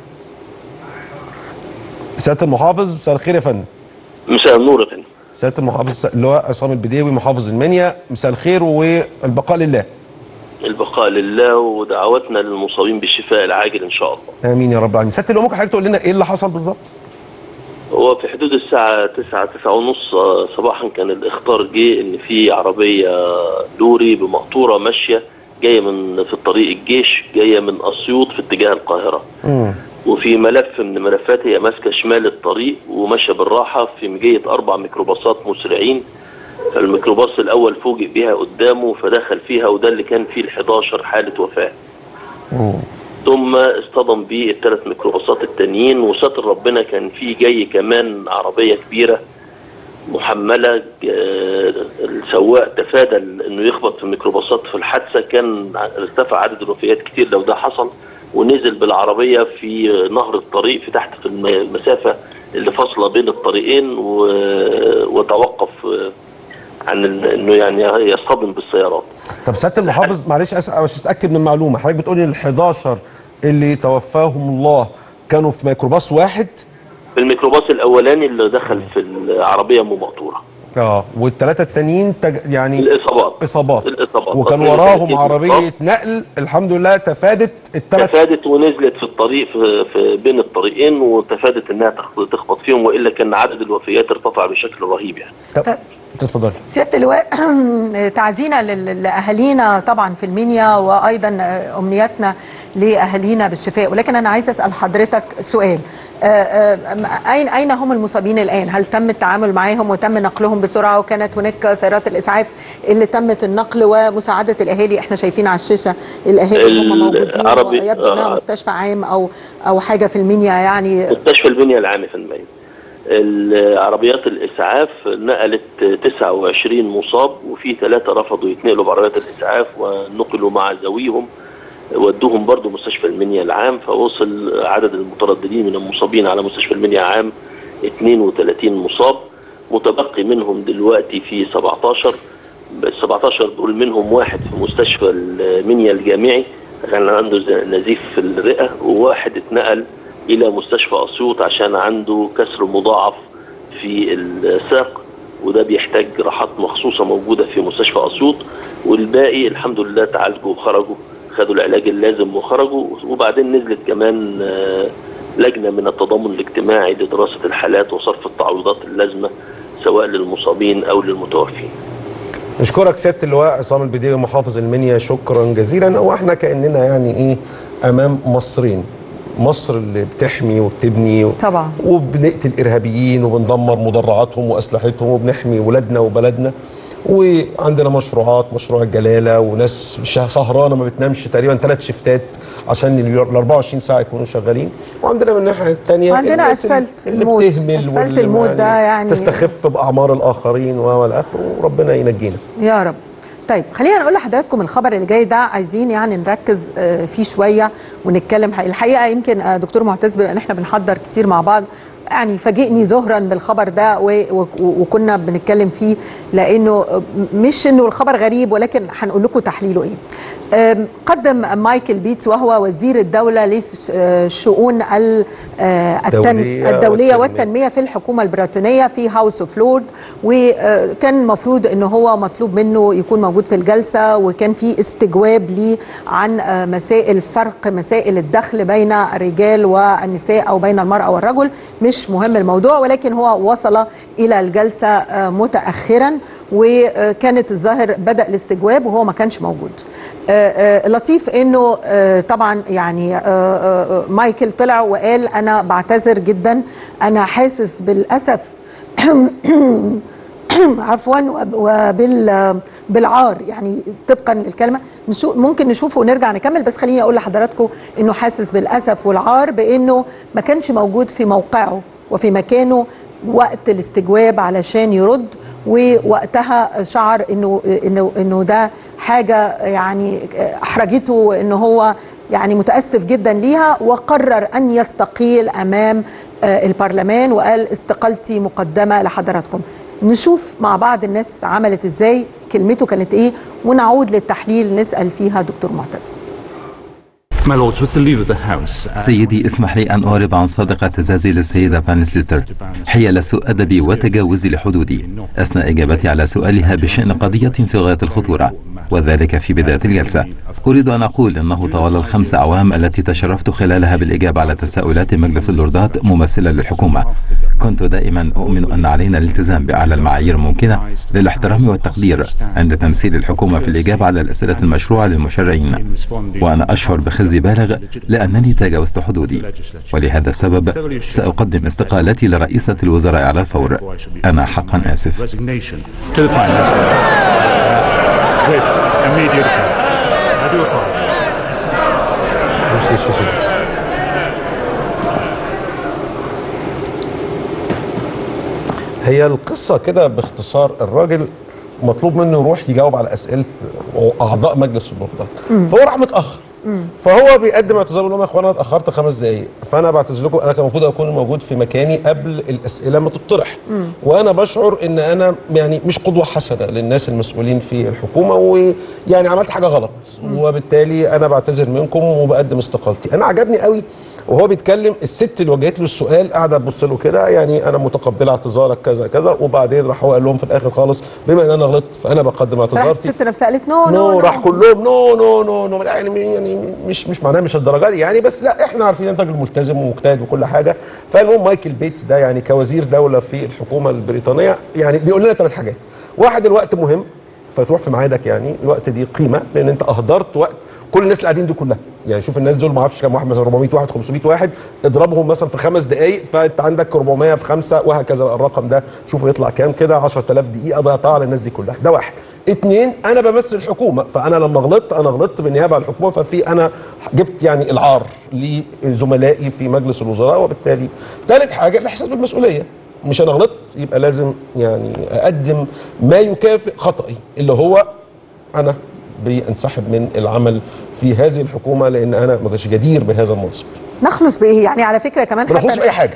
S2: سيادة المحافظ مساء الخير يا فندم
S5: مساء النور يا فندم
S2: سيادة المحافظ اللواء عصام البديوي محافظ المنيا مساء الخير والبقاء لله
S5: البقاء لله ودعواتنا للمصابين بالشفاء العاجل ان شاء الله
S2: امين يا رب العالمين سيادة اللواء ممكن حضرتك تقول لنا ايه اللي حصل بالظبط
S5: هو في حدود الساعة 9 9 ونص صباحا كان الإخبار جه إن في عربية لوري بمقطورة ماشية جاية من في الطريق الجيش جاية من أسيوط في اتجاه القاهرة
S2: مم.
S5: وفي ملف من الملفات هي ماسكة شمال الطريق وماشية بالراحة في مجية أربع ميكروباصات مسرعين فالميكروباص الأول فوجئ بها قدامه فدخل فيها وده اللي كان فيه ال 11 حالة وفاة
S2: مم.
S5: ثم اصطدم بيه الثلاث ميكروباصات التانيين وستر ربنا كان في جاي كمان عربيه كبيره محمله آه، السواق تفادى انه يخبط في الميكروباصات في الحادثه كان ارتفع عدد الوفيات كتير لو ده حصل ونزل بالعربيه في نهر الطريق في تحت في الم- المسافه اللي فاصله بين الطريقين و- وتوقف آه، عن ال- انه يعني يصطدم بالسيارات
S2: طب سياده المحافظ معلش اسال مش اتاكد من المعلومه حضرتك بتقولي ال 11 اللي توفاهم الله كانوا في ميكروباص واحد
S5: في الميكروباص الاولاني اللي دخل في العربيه ام مقطوره
S2: اه والثلاثه التانيين تج... يعني
S5: الاصابات
S2: اصابات
S5: الإصابات.
S2: وكان
S5: تصوير
S2: وراهم
S5: تأكيد
S2: عربيه
S5: الإصابات.
S2: نقل الحمد لله تفادت الثلاث
S5: تفادت ونزلت في الطريق في, في بين الطريقين وتفادت انها تخ- تخبط فيهم والا كان عدد الوفيات ارتفع بشكل رهيب يعني
S2: طب اتفضلي
S1: سياده اللواء تعزينا لل- لاهالينا طبعا في المنيا وايضا امنياتنا لاهالينا بالشفاء ولكن انا عايز اسال حضرتك سؤال آه، آه، اين اين هم المصابين الان؟ هل تم التعامل معهم وتم نقلهم بسرعه وكانت هناك سيارات الاسعاف اللي تمت النقل ومساعده الاهالي احنا شايفين على الشاشه الاهالي هم موجودين
S5: العربي-
S1: ويبدو انها
S5: آه.
S1: مستشفى عام او او حاجه في المنيا يعني
S5: مستشفى البنيه العامه في المية العربيات الاسعاف نقلت 29 مصاب وفي ثلاثه رفضوا يتنقلوا بعربيات الاسعاف ونقلوا مع ذويهم ودوهم برضو مستشفى المنيا العام فوصل عدد المترددين من المصابين على مستشفى المنيا العام 32 مصاب متبقي منهم دلوقتي في 17 ال 17 دول منهم واحد في مستشفى المنيا الجامعي كان عنده ز- نزيف في الرئه وواحد اتنقل الى مستشفى اسيوط عشان عنده كسر مضاعف في الساق وده بيحتاج جراحات مخصوصه موجوده في مستشفى اسيوط والباقي الحمد لله تعالجوا وخرجوا خدوا العلاج اللازم وخرجوا وبعدين نزلت كمان آه، لجنه من التضامن الاجتماعي لدراسه الحالات وصرف التعويضات اللازمه سواء للمصابين او للمتوفين.
S2: نشكرك سياده اللواء عصام البديوي محافظ المنيا شكرا جزيلا واحنا كاننا يعني ايه امام مصرين مصر اللي بتحمي وبتبني و...
S1: طبعا.
S2: وبنقتل ارهابيين وبندمر مدرعاتهم واسلحتهم وبنحمي ولادنا وبلدنا وعندنا مشروعات مشروع الجلاله وناس شه- سهرانه ما بتنامش تقريبا ثلاث شفتات عشان ال 24 ساعه يكونوا شغالين وعندنا من الناحيه الثانيه
S1: وعندنا
S2: الناس اللي-
S1: أسفلت
S2: اللي
S1: الموت.
S2: بتهمل
S1: أسفلت
S2: واللي
S1: الموت ده يعني-
S2: تستخف باعمار الاخرين والى اخره وربنا ينجينا
S1: يا رب طيب خلينا نقول لحضراتكم الخبر اللي جاي ده عايزين يعني نركز آه، فيه شويه ونتكلم الحقيقه يمكن آه، دكتور معتز بما ان احنا بنحضر كتير مع بعض يعني فاجئني ظهرا بالخبر ده و- و- وكنا بنتكلم فيه لانه مش انه الخبر غريب ولكن هنقول لكم تحليله ايه. أم، قدم مايكل بيتس وهو وزير الدوله للشؤون ال- آه، التن-
S2: الدولية
S1: الدوليه
S2: والتنمية.
S1: والتنميه في الحكومه البريطانيه في هاوس اوف لورد وكان المفروض ان هو مطلوب منه يكون موجود في الجلسه وكان في استجواب ليه عن آه، مسائل فرق مسائل الدخل بين الرجال والنساء او بين المراه والرجل مش مهم الموضوع ولكن هو وصل الى الجلسه آه، متاخرا وكانت الظاهر بدا الاستجواب وهو ما كانش موجود آه، آه، لطيف انه آه، طبعا يعني آه، آه، مايكل طلع وقال انا بعتذر جدا انا حاسس بالاسف عفوا وب- وبال بالعار يعني طبقا للكلمه نشو ممكن نشوفه ونرجع نكمل بس خليني اقول لحضراتكم انه حاسس بالاسف والعار بانه ما كانش موجود في موقعه وفي مكانه وقت الاستجواب علشان يرد ووقتها شعر انه انه انه ده حاجه يعني احرجته ان هو يعني متاسف جدا ليها وقرر ان يستقيل امام آه، البرلمان وقال استقالتي مقدمه لحضراتكم نشوف مع بعض الناس عملت ازاي كلمته كانت ايه ونعود للتحليل نسال فيها دكتور معتز
S6: My Lords, with the leave of the House, uh,
S7: سيدي اسمح لي أن أعرب عن صادق اعتزازي للسيدة بانستر حيال سوء أدبي وتجاوزي لحدودي أثناء إجابتي على سؤالها بشأن قضية في غاية الخطورة وذلك في بداية الجلسة أريد أن أقول أنه طوال الخمس أعوام التي تشرفت خلالها بالإجابة على تساؤلات مجلس اللوردات ممثلة للحكومة كنت دائما أؤمن أن علينا الالتزام بأعلى المعايير الممكنة للاحترام والتقدير عند تمثيل الحكومة في الإجابة على الأسئلة المشروعة للمشرعين وأنا أشعر بخزي بالغ لأنني تجاوزت حدودي ولهذا السبب سأقدم استقالتي لرئيسة الوزراء على الفور أنا حقا آسف
S6: resignation to the Prime Minister uh, with immediate effect. I do apologise.
S2: بص الشاشة دي. هي القصة كده باختصار الراجل مطلوب منه يروح يجاوب على أسئلة أعضاء مجلس الوزراء فهو راح متأخر فهو بيقدم اعتذار بيقول لهم يا اخوانا انا اتاخرت خمس دقائق فانا بعتذر لكم انا كان المفروض اكون موجود في مكاني قبل الاسئله ما تطرح وانا بشعر ان انا يعني مش قدوه حسنه للناس المسؤولين في الحكومه ويعني عملت حاجه غلط وبالتالي انا بعتذر منكم وبقدم استقالتي انا عجبني قوي وهو بيتكلم الست اللي وجهت له السؤال قاعده تبص له كده يعني انا متقبله اعتذارك كذا كذا وبعدين راح هو قال لهم في الاخر خالص بما ان انا غلطت فانا بقدم
S1: راحت
S2: اعتذارتي
S1: الست نفسها قالت نو
S2: نو
S1: نو
S2: راح كلهم نو نو نو نو يعني يعني مش مش معناه مش الدرجه دي يعني بس لا احنا عارفين انت راجل ملتزم ومجتهد وكل حاجه فالمهم مايكل بيتس ده يعني كوزير دوله في الحكومه البريطانيه يعني بيقول لنا ثلاث حاجات واحد الوقت مهم فتروح في ميعادك يعني الوقت دي قيمه لان انت اهدرت وقت كل الناس اللي قاعدين دي كلها يعني شوف الناس دول ما اعرفش كام واحد مثلا 400 واحد 500 واحد اضربهم مثلا في خمس دقائق فانت عندك 400 في خمسه وهكذا بقى الرقم ده شوفوا يطلع كام كده 10000 دقيقه ضيعتها على الناس دي كلها ده واحد اتنين انا بمثل الحكومه فانا لما غلطت انا غلطت بالنيابه عن الحكومه ففي انا جبت يعني العار لزملائي في مجلس الوزراء وبالتالي ثالث حاجه الاحساس بالمسؤوليه مش انا غلطت يبقى لازم يعني اقدم ما يكافئ خطأي اللي هو انا بينسحب من العمل في هذه الحكومه لان انا ما كنتش جدير بهذا المنصب
S1: نخلص بايه يعني على فكره كمان
S2: ما نخلص
S1: حتى
S2: باي حاجه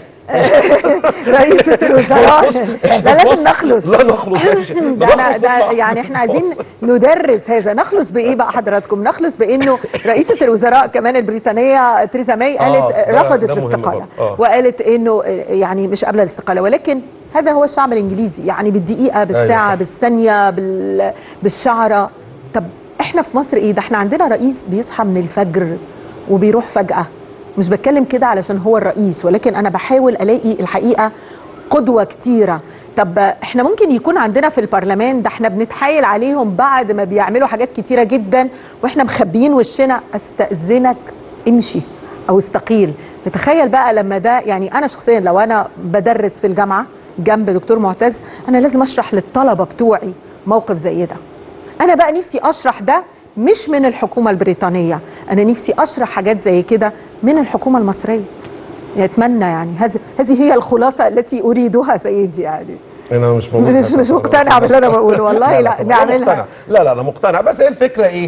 S1: رئيسة الوزراء
S2: نخلص-
S1: ده
S2: إحنا
S1: لازم
S2: مصر.
S1: نخلص
S2: لا نخلص ماشي.
S1: ده,
S2: ده
S1: أنا-
S2: نخلص
S1: ده
S2: نطلع.
S1: يعني احنا عايزين
S2: مصر.
S1: ندرس هذا نخلص بايه بقى حضراتكم نخلص بانه رئيسة الوزراء كمان البريطانية تريزا ماي
S2: آه،
S1: قالت
S2: ده-
S1: رفضت
S2: ده مهم
S1: الاستقالة
S2: برضه. آه.
S1: وقالت انه يعني مش قابلة الاستقالة ولكن هذا هو الشعب الانجليزي يعني بالدقيقة بالساعة
S2: صح.
S1: بالثانية بال... بالشعرة طب احنا في مصر ايه ده احنا عندنا رئيس بيصحى من الفجر وبيروح فجأة مش بتكلم كده علشان هو الرئيس ولكن انا بحاول الاقي الحقيقة قدوة كتيرة طب احنا ممكن يكون عندنا في البرلمان ده احنا بنتحايل عليهم بعد ما بيعملوا حاجات كتيرة جدا واحنا مخبيين وشنا استأذنك امشي او استقيل تتخيل بقى لما ده يعني انا شخصيا لو انا بدرس في الجامعة جنب دكتور معتز انا لازم اشرح للطلبة بتوعي موقف زي ده انا بقى نفسي اشرح ده مش من الحكومة البريطانية أنا نفسي أشرح حاجات زي كده من الحكومة المصرية أتمنى يعني هذه هذه هي الخلاصة التي أريدها سيدي يعني
S2: انا مش موجود
S1: مش- مش مقتنع باللي أنا بقوله، والله لا،
S2: طبعاً.
S1: نعملها.
S2: مقتنع. لا لا انا مقتنع بس هي الفكره ايه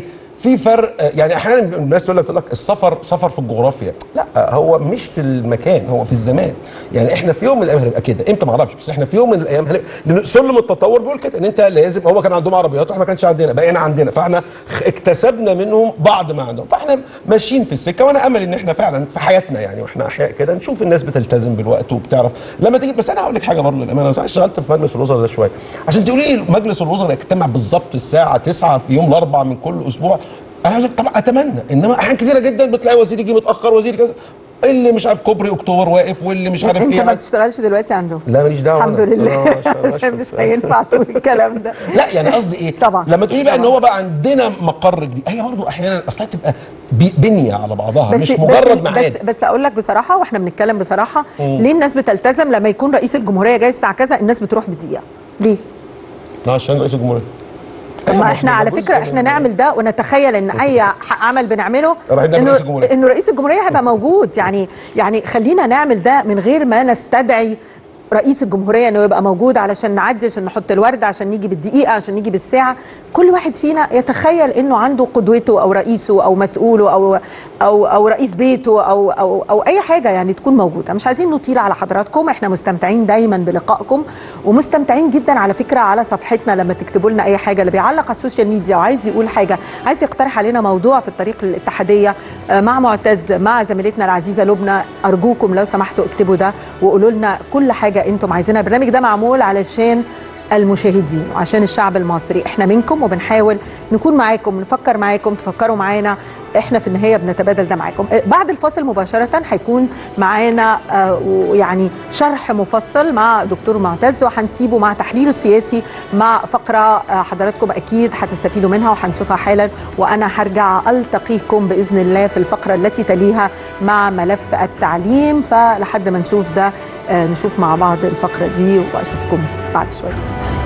S2: في فرق آه، يعني احيانا الناس تقول لك تقول لك السفر سفر في الجغرافيا لا آه، هو مش في المكان هو في الزمان يعني احنا في يوم من الايام هنبقى كده امتى ما اعرفش بس احنا في يوم من الايام هنبقى لان سلم التطور بيقول كده ان انت لازم هو كان عندهم عربيات واحنا ما كانش عندنا بقينا عندنا فاحنا خ- اكتسبنا منهم بعض ما عندهم فاحنا ماشيين في السكه وانا امل ان احنا فعلا في حياتنا يعني واحنا احياء كده نشوف الناس بتلتزم بالوقت وبتعرف لما تيجي بس انا هقول لك حاجه برضه للامانه انا ساعات اشتغلت في مجلس الوزراء ده شويه عشان تقولي لي مجلس الوزراء يجتمع بالظبط الساعه 9 في يوم الاربعاء من كل اسبوع انا عايز- طبعا اتمنى انما احيان كثيره جدا بتلاقي وزير يجي متاخر وزير كذا اللي مش عارف كوبري اكتوبر واقف واللي مش عارف
S1: انت
S2: ايه
S1: ما بتشتغلش دلوقتي عندهم
S2: لا ماليش دعوه
S1: الحمد
S2: أنا.
S1: لله
S2: أنا ما شغالش
S1: عشان
S2: في
S1: مش هينفع تقول الكلام ده
S2: لا يعني قصدي ايه
S1: طبعا.
S2: لما تقولي بقى ان
S1: طبعا.
S2: هو بقى عندنا مقر جديد هي برضو احيانا اصلا تبقى بي- بنيه على بعضها مش مجرد
S1: بس
S2: معاد
S1: بس, بس اقول لك بصراحه واحنا بنتكلم بصراحه ليه الناس بتلتزم لما يكون رئيس الجمهوريه جاي الساعه كذا الناس بتروح بالدقيقه ليه
S2: لا، عشان رئيس الجمهوريه
S1: طب
S2: أيوة،
S1: ما احنا
S2: ده
S1: على
S2: جزء
S1: فكره
S2: من-
S1: احنا نعمل ده ونتخيل ان اي ح- عمل بنعمله
S2: رايحين نعمل
S1: انه
S2: رئيس الجمهورية.
S1: انه رئيس الجمهوريه هيبقى موجود يعني يعني خلينا نعمل ده من غير ما نستدعي رئيس الجمهوريه انه يبقى موجود علشان نعدي عشان نحط الورد عشان نيجي بالدقيقه عشان نيجي بالساعه كل واحد فينا يتخيل انه عنده قدوته او رئيسه او مسؤوله او او او رئيس بيته او او او اي حاجه يعني تكون موجوده مش عايزين نطيل على حضراتكم احنا مستمتعين دايما بلقائكم ومستمتعين جدا على فكره على صفحتنا لما تكتبوا لنا اي حاجه اللي بيعلق على السوشيال ميديا وعايز يقول حاجه عايز يقترح علينا موضوع في الطريق للاتحاديه آه، مع معتز مع زميلتنا العزيزه لبنى ارجوكم لو سمحتوا اكتبوا ده وقولوا لنا كل حاجه انتم عايزينها البرنامج ده معمول علشان المشاهدين وعشان الشعب المصري احنا منكم وبنحاول نكون معاكم نفكر معاكم تفكروا معانا احنا في النهايه بنتبادل ده معاكم اه، بعد الفاصل مباشره هيكون معانا اه، ويعني شرح مفصل مع دكتور معتز وهنسيبه مع تحليله السياسي مع فقره اه، حضراتكم اكيد هتستفيدوا منها وهنشوفها حالا وانا هرجع التقيكم باذن الله في الفقره التي تليها مع ملف التعليم فلحد ما نشوف ده اه، نشوف مع بعض الفقره دي واشوفكم بعد شويه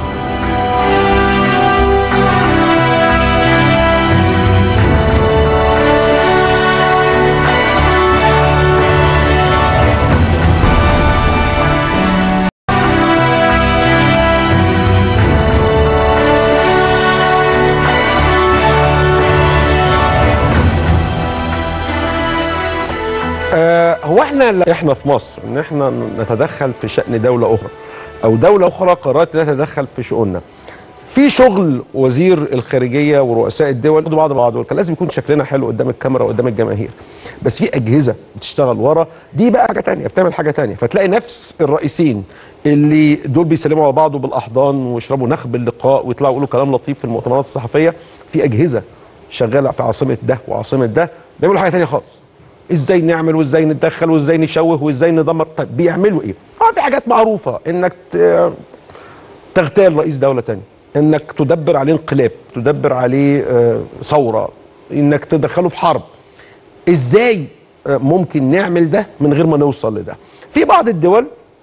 S2: آه هو احنا احنا في مصر ان احنا نتدخل في شأن دولة أخرى أو دولة أخرى قررت لا تتدخل في شؤوننا في شغل وزير الخارجية ورؤساء الدول ياخدوا بعض بعض كان لازم يكون شكلنا حلو قدام الكاميرا وقدام الجماهير بس في أجهزة بتشتغل ورا دي بقى حاجة تانية بتعمل حاجة تانية فتلاقي نفس الرئيسين اللي دول بيسلموا على بعض بالأحضان ويشربوا نخب اللقاء ويطلعوا يقولوا كلام لطيف في المؤتمرات الصحفية في أجهزة شغالة في عاصمة ده وعاصمة ده بيعملوا حاجة تانية خالص ازاي نعمل وازاي نتدخل وازاي نشوه وازاي ندمر طيب بيعملوا ايه اه في حاجات معروفه انك ت- تغتال رئيس دوله تاني انك تدبر عليه انقلاب تدبر عليه آه، ثوره انك تدخله في حرب ازاي آه، ممكن نعمل ده من غير ما نوصل لده في بعض الدول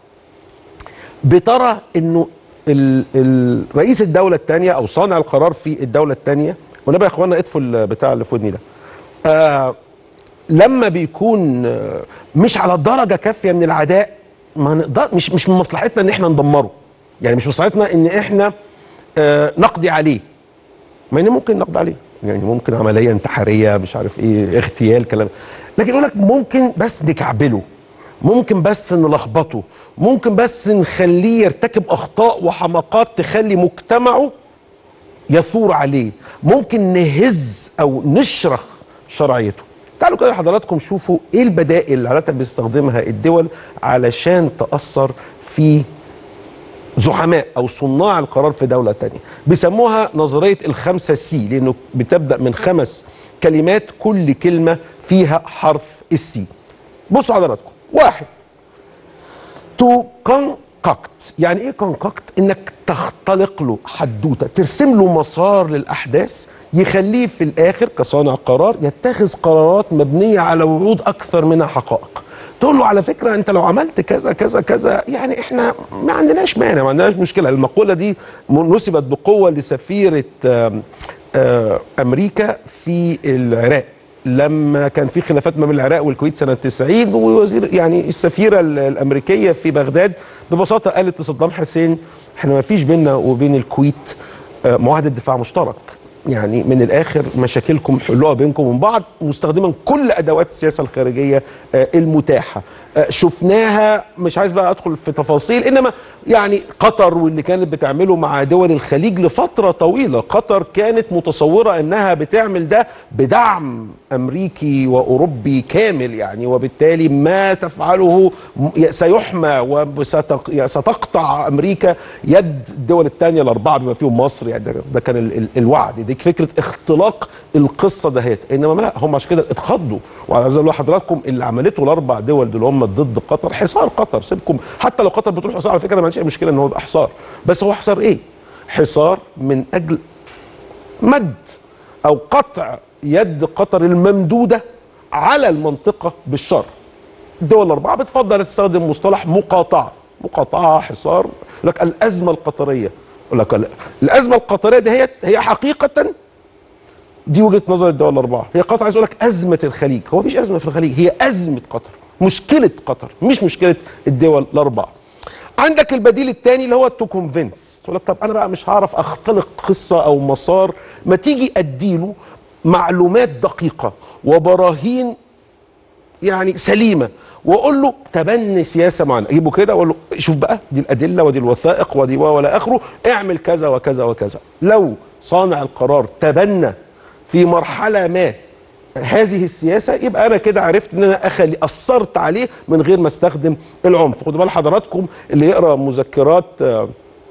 S2: بترى انه ال- ال- رئيس الدوله الثانيه او صانع القرار في الدوله الثانيه ونبقى يا اخوانا اطفوا البتاع اللي في ودني ده آه لما بيكون آه، مش على درجه كافيه من العداء ما نقدر مش مش من مصلحتنا ان احنا ندمره يعني مش مصلحتنا ان احنا آه، نقضي عليه ما ان ممكن نقضي عليه يعني ممكن عمليه انتحاريه مش عارف ايه اغتيال كلام لكن يقول لك ممكن بس نكعبله ممكن بس نلخبطه ممكن بس نخليه يرتكب اخطاء وحماقات تخلي مجتمعه يثور عليه ممكن نهز او نشرخ شرعيته تعالوا كده حضراتكم شوفوا ايه البدائل اللي عاده بيستخدمها الدول علشان تاثر في زعماء او صناع القرار في دوله تانية بيسموها نظريه الخمسه سي لانه بتبدا من خمس كلمات كل كلمه فيها حرف السي بصوا حضراتكم واحد تو كونكاكت يعني ايه كونكاكت انك تختلق له حدوته ترسم له مسار للاحداث يخليه في الاخر كصانع قرار يتخذ قرارات مبنيه على وعود اكثر منها حقائق تقول له على فكره انت لو عملت كذا كذا كذا يعني احنا ما عندناش مانع ما عندناش مشكله المقوله دي نسبت بقوه لسفيره آم، آه، امريكا في العراق لما كان في خلافات ما بين العراق والكويت سنه 90 ووزير يعني السفيره ال- الامريكيه في بغداد ببساطه قالت لصدام حسين احنا ما فيش بيننا وبين الكويت آه، معاهده دفاع مشترك يعني من الاخر مشاكلكم حلوها بينكم وبين بعض مستخدما كل ادوات السياسه الخارجيه آه، المتاحه آه، شفناها مش عايز بقى ادخل في تفاصيل انما يعني قطر واللي كانت بتعمله مع دول الخليج لفتره طويله قطر كانت متصوره انها بتعمل ده بدعم امريكي واوروبي كامل يعني وبالتالي ما تفعله م- سيحمى وستقطع امريكا يد الدول الثانيه الاربعه بما فيهم مصر يعني ده, ده كان ال- ال- الوعد دي فكره اختلاق القصه دهيت انما لا هم عشان كده اتخضوا وعايز اقول لحضراتكم اللي عملته الاربع دول دول هم ضد قطر حصار قطر سيبكم حتى لو قطر بتروح حصار على فكره ما عنديش اي مشكله ان هو يبقى حصار بس هو حصار ايه؟ حصار من اجل مد او قطع يد قطر الممدوده على المنطقه بالشر الدول الاربعه بتفضل تستخدم مصطلح مقاطعه مقاطعه حصار يقول لك الازمه القطريه يقول لك لا. الازمه القطريه دي هي هي حقيقه دي وجهه نظر الدول الاربعه هي قطر عايز اقول لك ازمه الخليج هو مفيش ازمه في الخليج هي ازمه قطر مشكله قطر مش مشكله الدول الاربعه عندك البديل الثاني اللي هو تو كونفينس تقول لك طب انا بقى مش هعرف اختلق قصه او مسار ما تيجي اديله معلومات دقيقه وبراهين يعني سليمه واقول له تبني سياسه معينه اجيبه كده واقول له شوف بقى دي الادله ودي الوثائق ودي و- ولا اخره اعمل كذا وكذا وكذا لو صانع القرار تبنى في مرحله ما هذه السياسه يبقى انا كده عرفت ان انا اخلي اثرت عليه من غير ما استخدم العنف خدوا بال حضراتكم اللي يقرا مذكرات آه،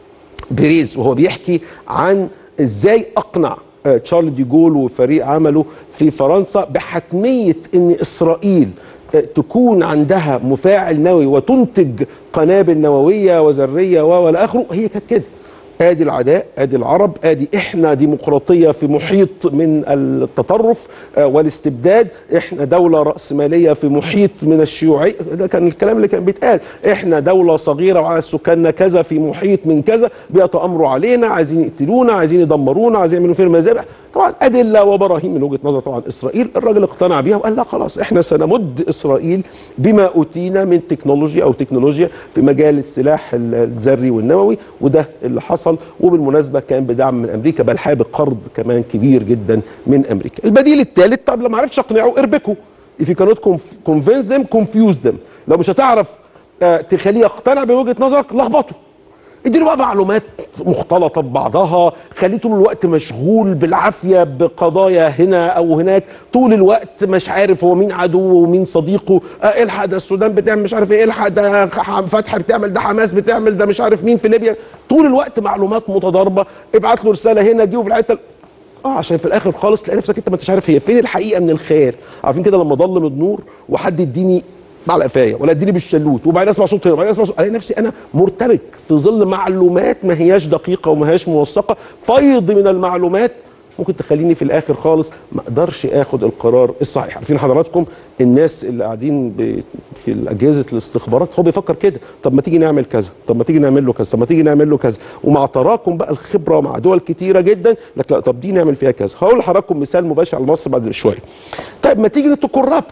S2: بيريز وهو بيحكي عن ازاي اقنع آه، تشارل دي جول وفريق عمله في فرنسا بحتميه ان اسرائيل آه، تكون عندها مفاعل نووي وتنتج قنابل نوويه وذريه و- والى اخره هي كانت كده ادي العداء ادي العرب ادي احنا ديمقراطيه في محيط من التطرف آه، والاستبداد احنا دوله راسماليه في محيط من الشيوعيه ده كان الكلام اللي كان بيتقال احنا دوله صغيره وعلى سكاننا كذا في محيط من كذا بيتامروا علينا عايزين يقتلونا عايزين يدمرونا عايزين يعملوا فينا مذابح طبعا ادله وبراهين من وجهه نظر طبعا اسرائيل الراجل اقتنع بيها وقال لا خلاص احنا سنمد اسرائيل بما اوتينا من تكنولوجيا او تكنولوجيا في مجال السلاح الذري والنووي وده اللي حصل وبالمناسبه كان بدعم من امريكا بل حابب قرض كمان كبير جدا من امريكا البديل الثالث طب لو ما عرفتش اقنعه اربكه if you cannot conf- convince them confuse them لو مش هتعرف آه، تخليه يقتنع بوجهه نظرك لخبطه اديله بقى معلومات مختلطه ببعضها خليه طول الوقت مشغول بالعافيه بقضايا هنا او هناك طول الوقت مش عارف هو مين عدوه ومين صديقه آه الحق ده السودان بتعمل مش عارف ايه الحق ده ح- فتح بتعمل ده حماس بتعمل ده مش عارف مين في ليبيا طول الوقت معلومات متضاربه ابعت له رساله هنا دي وفي الحته اه عشان في الاخر خالص تلاقي نفسك انت ما انتش عارف هي فين الحقيقه من الخيال عارفين كده لما ضلم النور وحد يديني على قفايا ولا اديني بالشلوت وبعدين اسمع صوت هنا وبعدين اسمع صوت الاقي نفسي انا مرتبك في ظل معلومات ما هياش دقيقه وما هياش موثقه فيض من المعلومات ممكن تخليني في الاخر خالص ما اقدرش اخد القرار الصحيح عارفين حضراتكم الناس اللي قاعدين ب... في اجهزه الاستخبارات هو بيفكر كده طب ما تيجي نعمل كذا طب ما تيجي نعمل له كذا طب ما تيجي نعمل له كذا ومع تراكم بقى الخبره مع دول كتيره جدا لك لا طب دي نعمل فيها كذا هقول لحضراتكم مثال مباشر على مصر بعد شويه طيب ما تيجي نتكربت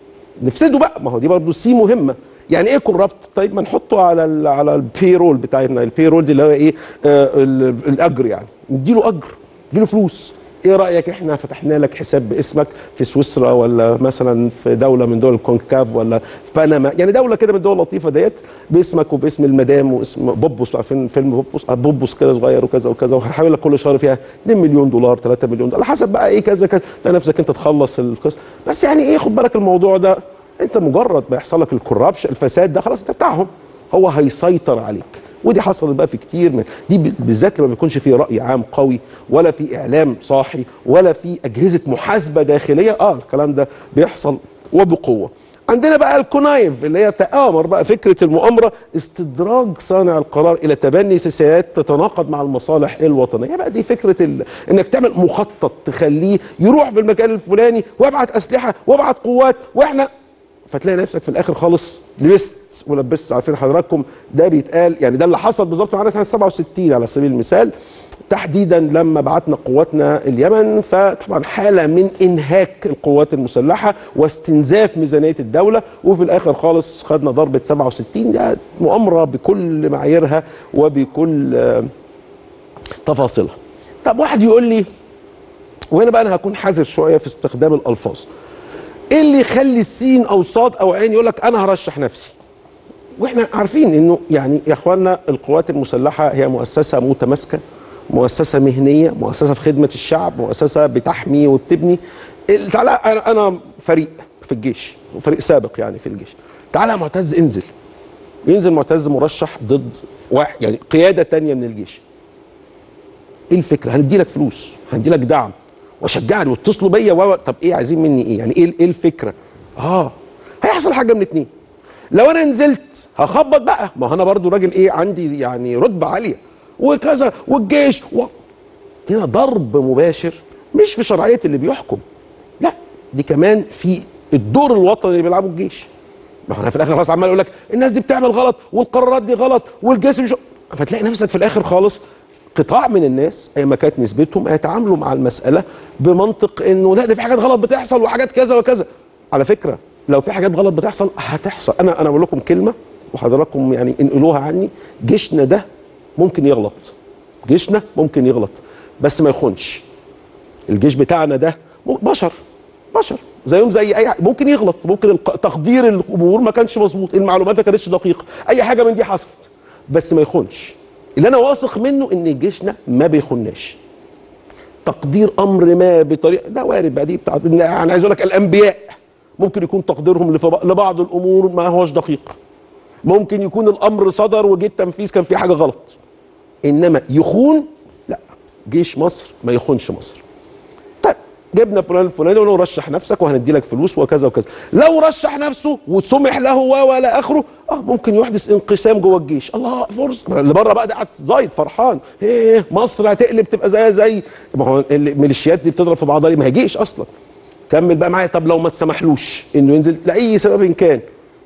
S2: نفسده بقى ما هو دي برضه سي مهمه يعني ايه كوربت طيب ما نحطه على ال على البيرول بتاعتنا البيرول دي اللي هو ايه آه ال- الاجر يعني نديله اجر نديله فلوس ايه رايك احنا فتحنا لك حساب باسمك في سويسرا ولا مثلا في دوله من دول الكونكاف ولا في بنما يعني دوله كده من الدول اللطيفه ديت باسمك وباسم المدام واسم بوبوس عارفين فيلم بوبوس آه، بوبوس كده صغير وكذا وكذا وهحاول لك كل شهر فيها 2 مليون دولار 3 مليون دولار على حسب بقى ايه كذا كذا تلاقي نفسك انت تخلص القصه بس يعني ايه خد بالك الموضوع ده انت مجرد ما يحصل لك الكوربشن الفساد ده خلاص انت بتاعهم هو هيسيطر عليك ودي حصلت بقى في كتير من دي ب- بالذات لما بيكونش في راي عام قوي ولا في اعلام صاحي ولا في اجهزه محاسبه داخليه اه الكلام ده بيحصل وبقوه عندنا بقى الكونايف اللي هي تآمر بقى فكرة المؤامرة استدراج صانع القرار إلى تبني سياسات تتناقض مع المصالح الوطنية بقى دي فكرة ال... إنك تعمل مخطط تخليه يروح في المكان الفلاني وابعت أسلحة وابعت قوات وإحنا فتلاقي نفسك في الاخر خالص لبست ولبست عارفين حضراتكم ده بيتقال يعني ده اللي حصل بالظبط معانا سنه 67 على سبيل المثال تحديدا لما بعتنا قواتنا اليمن فطبعا حاله من انهاك القوات المسلحه واستنزاف ميزانيه الدوله وفي الاخر خالص خدنا ضربه 67 ده مؤامره بكل معاييرها وبكل آه، تفاصيلها طب واحد يقول لي وهنا بقى انا هكون حذر شويه في استخدام الالفاظ ايه اللي يخلي السين او صاد او عين يقول لك انا هرشح نفسي واحنا عارفين انه يعني يا اخوانا القوات المسلحه هي مؤسسه متماسكه مؤسسه مهنيه مؤسسه في خدمه الشعب مؤسسه بتحمي وبتبني ال- تعالى انا انا فريق في الجيش وفريق سابق يعني في الجيش تعالى يا معتز انزل ينزل معتز مرشح ضد واحد يعني قياده تانية من الجيش ايه الفكره هندي لك فلوس هندي لك دعم وشجعني واتصلوا بيا و طب ايه عايزين مني ايه يعني ايه ايه الفكره اه هيحصل حاجه من اتنين لو انا نزلت هخبط بقى ما هو انا برضو راجل ايه عندي يعني رتبه عاليه وكذا والجيش و... هنا ضرب مباشر مش في شرعيه اللي بيحكم لا دي كمان في الدور الوطني اللي بيلعبه الجيش ما هو انا في الاخر خلاص عمال اقول لك الناس دي بتعمل غلط والقرارات دي غلط والجيش مش فتلاقي نفسك في الاخر خالص قطاع من الناس ايا ما كانت نسبتهم هيتعاملوا مع المساله بمنطق انه لا ده في حاجات غلط بتحصل وحاجات كذا وكذا على فكره لو في حاجات غلط بتحصل هتحصل انا انا بقول لكم كلمه وحضراتكم يعني انقلوها عني جيشنا ده ممكن يغلط جيشنا ممكن يغلط بس ما يخونش الجيش بتاعنا ده م- بشر بشر زيهم زي اي ح- ممكن يغلط ممكن الق- تقدير الامور ما كانش مظبوط المعلومات ما كانتش دقيقه اي حاجه من دي حصلت بس ما يخونش اللي انا واثق منه ان جيشنا ما بيخوناش تقدير امر ما بطريقه ده وارد بقى دي بتاع يعني عايز اقول لك الانبياء ممكن يكون تقديرهم لفب- لبعض الامور ما هوش دقيق ممكن يكون الامر صدر وجه التنفيذ كان في حاجه غلط انما يخون لا جيش مصر ما يخونش مصر طيب جبنا فلان الفلاني ونقول رشح نفسك وهندي لك فلوس وكذا وكذا لو رشح نفسه وسمح له و والى اخره اه ممكن يحدث انقسام جوه الجيش الله فرصه اللي بره بقى ده قاعد زايد فرحان ايه مصر هتقلب تبقى زيها زي ما هو الميليشيات دي بتضرب في بعضها ليه؟ ما هي جيش اصلا كمل بقى معايا طب لو ما تسمحلوش انه ينزل لاي سبب إن كان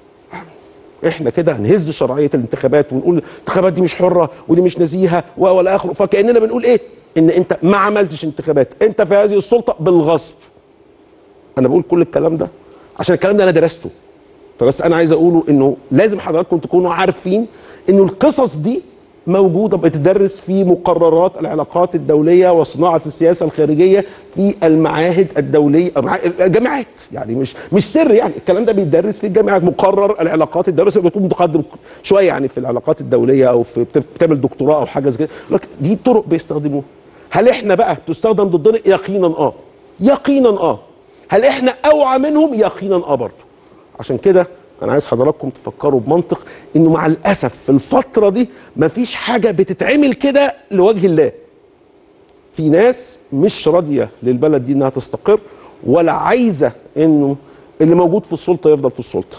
S2: احنا كده هنهز شرعيه الانتخابات ونقول الانتخابات دي مش حره ودي مش نزيهه و- ولا اخره فكاننا بنقول ايه ان انت ما عملتش انتخابات انت في هذه السلطه بالغصب انا بقول كل الكلام ده عشان الكلام ده انا درسته فبس انا عايز اقوله انه لازم حضراتكم تكونوا عارفين انه القصص دي موجوده بتدرس في مقررات العلاقات الدوليه وصناعه السياسه الخارجيه في المعاهد الدوليه أو مع- الجامعات يعني مش مش سر يعني الكلام ده بيتدرس في الجامعات مقرر العلاقات الدوليه بس بيكون متقدم شويه يعني في العلاقات الدوليه او في بت- بتعمل دكتوراه او حاجه زي كده يقول لك دي طرق بيستخدموها هل احنا بقى تستخدم ضدنا يقينا اه يقينا اه هل احنا اوعى منهم يقينا اه برضه عشان كده انا عايز حضراتكم تفكروا بمنطق انه مع الاسف في الفتره دي مفيش حاجه بتتعمل كده لوجه الله في ناس مش راضيه للبلد دي انها تستقر ولا عايزه انه اللي موجود في السلطه يفضل في السلطه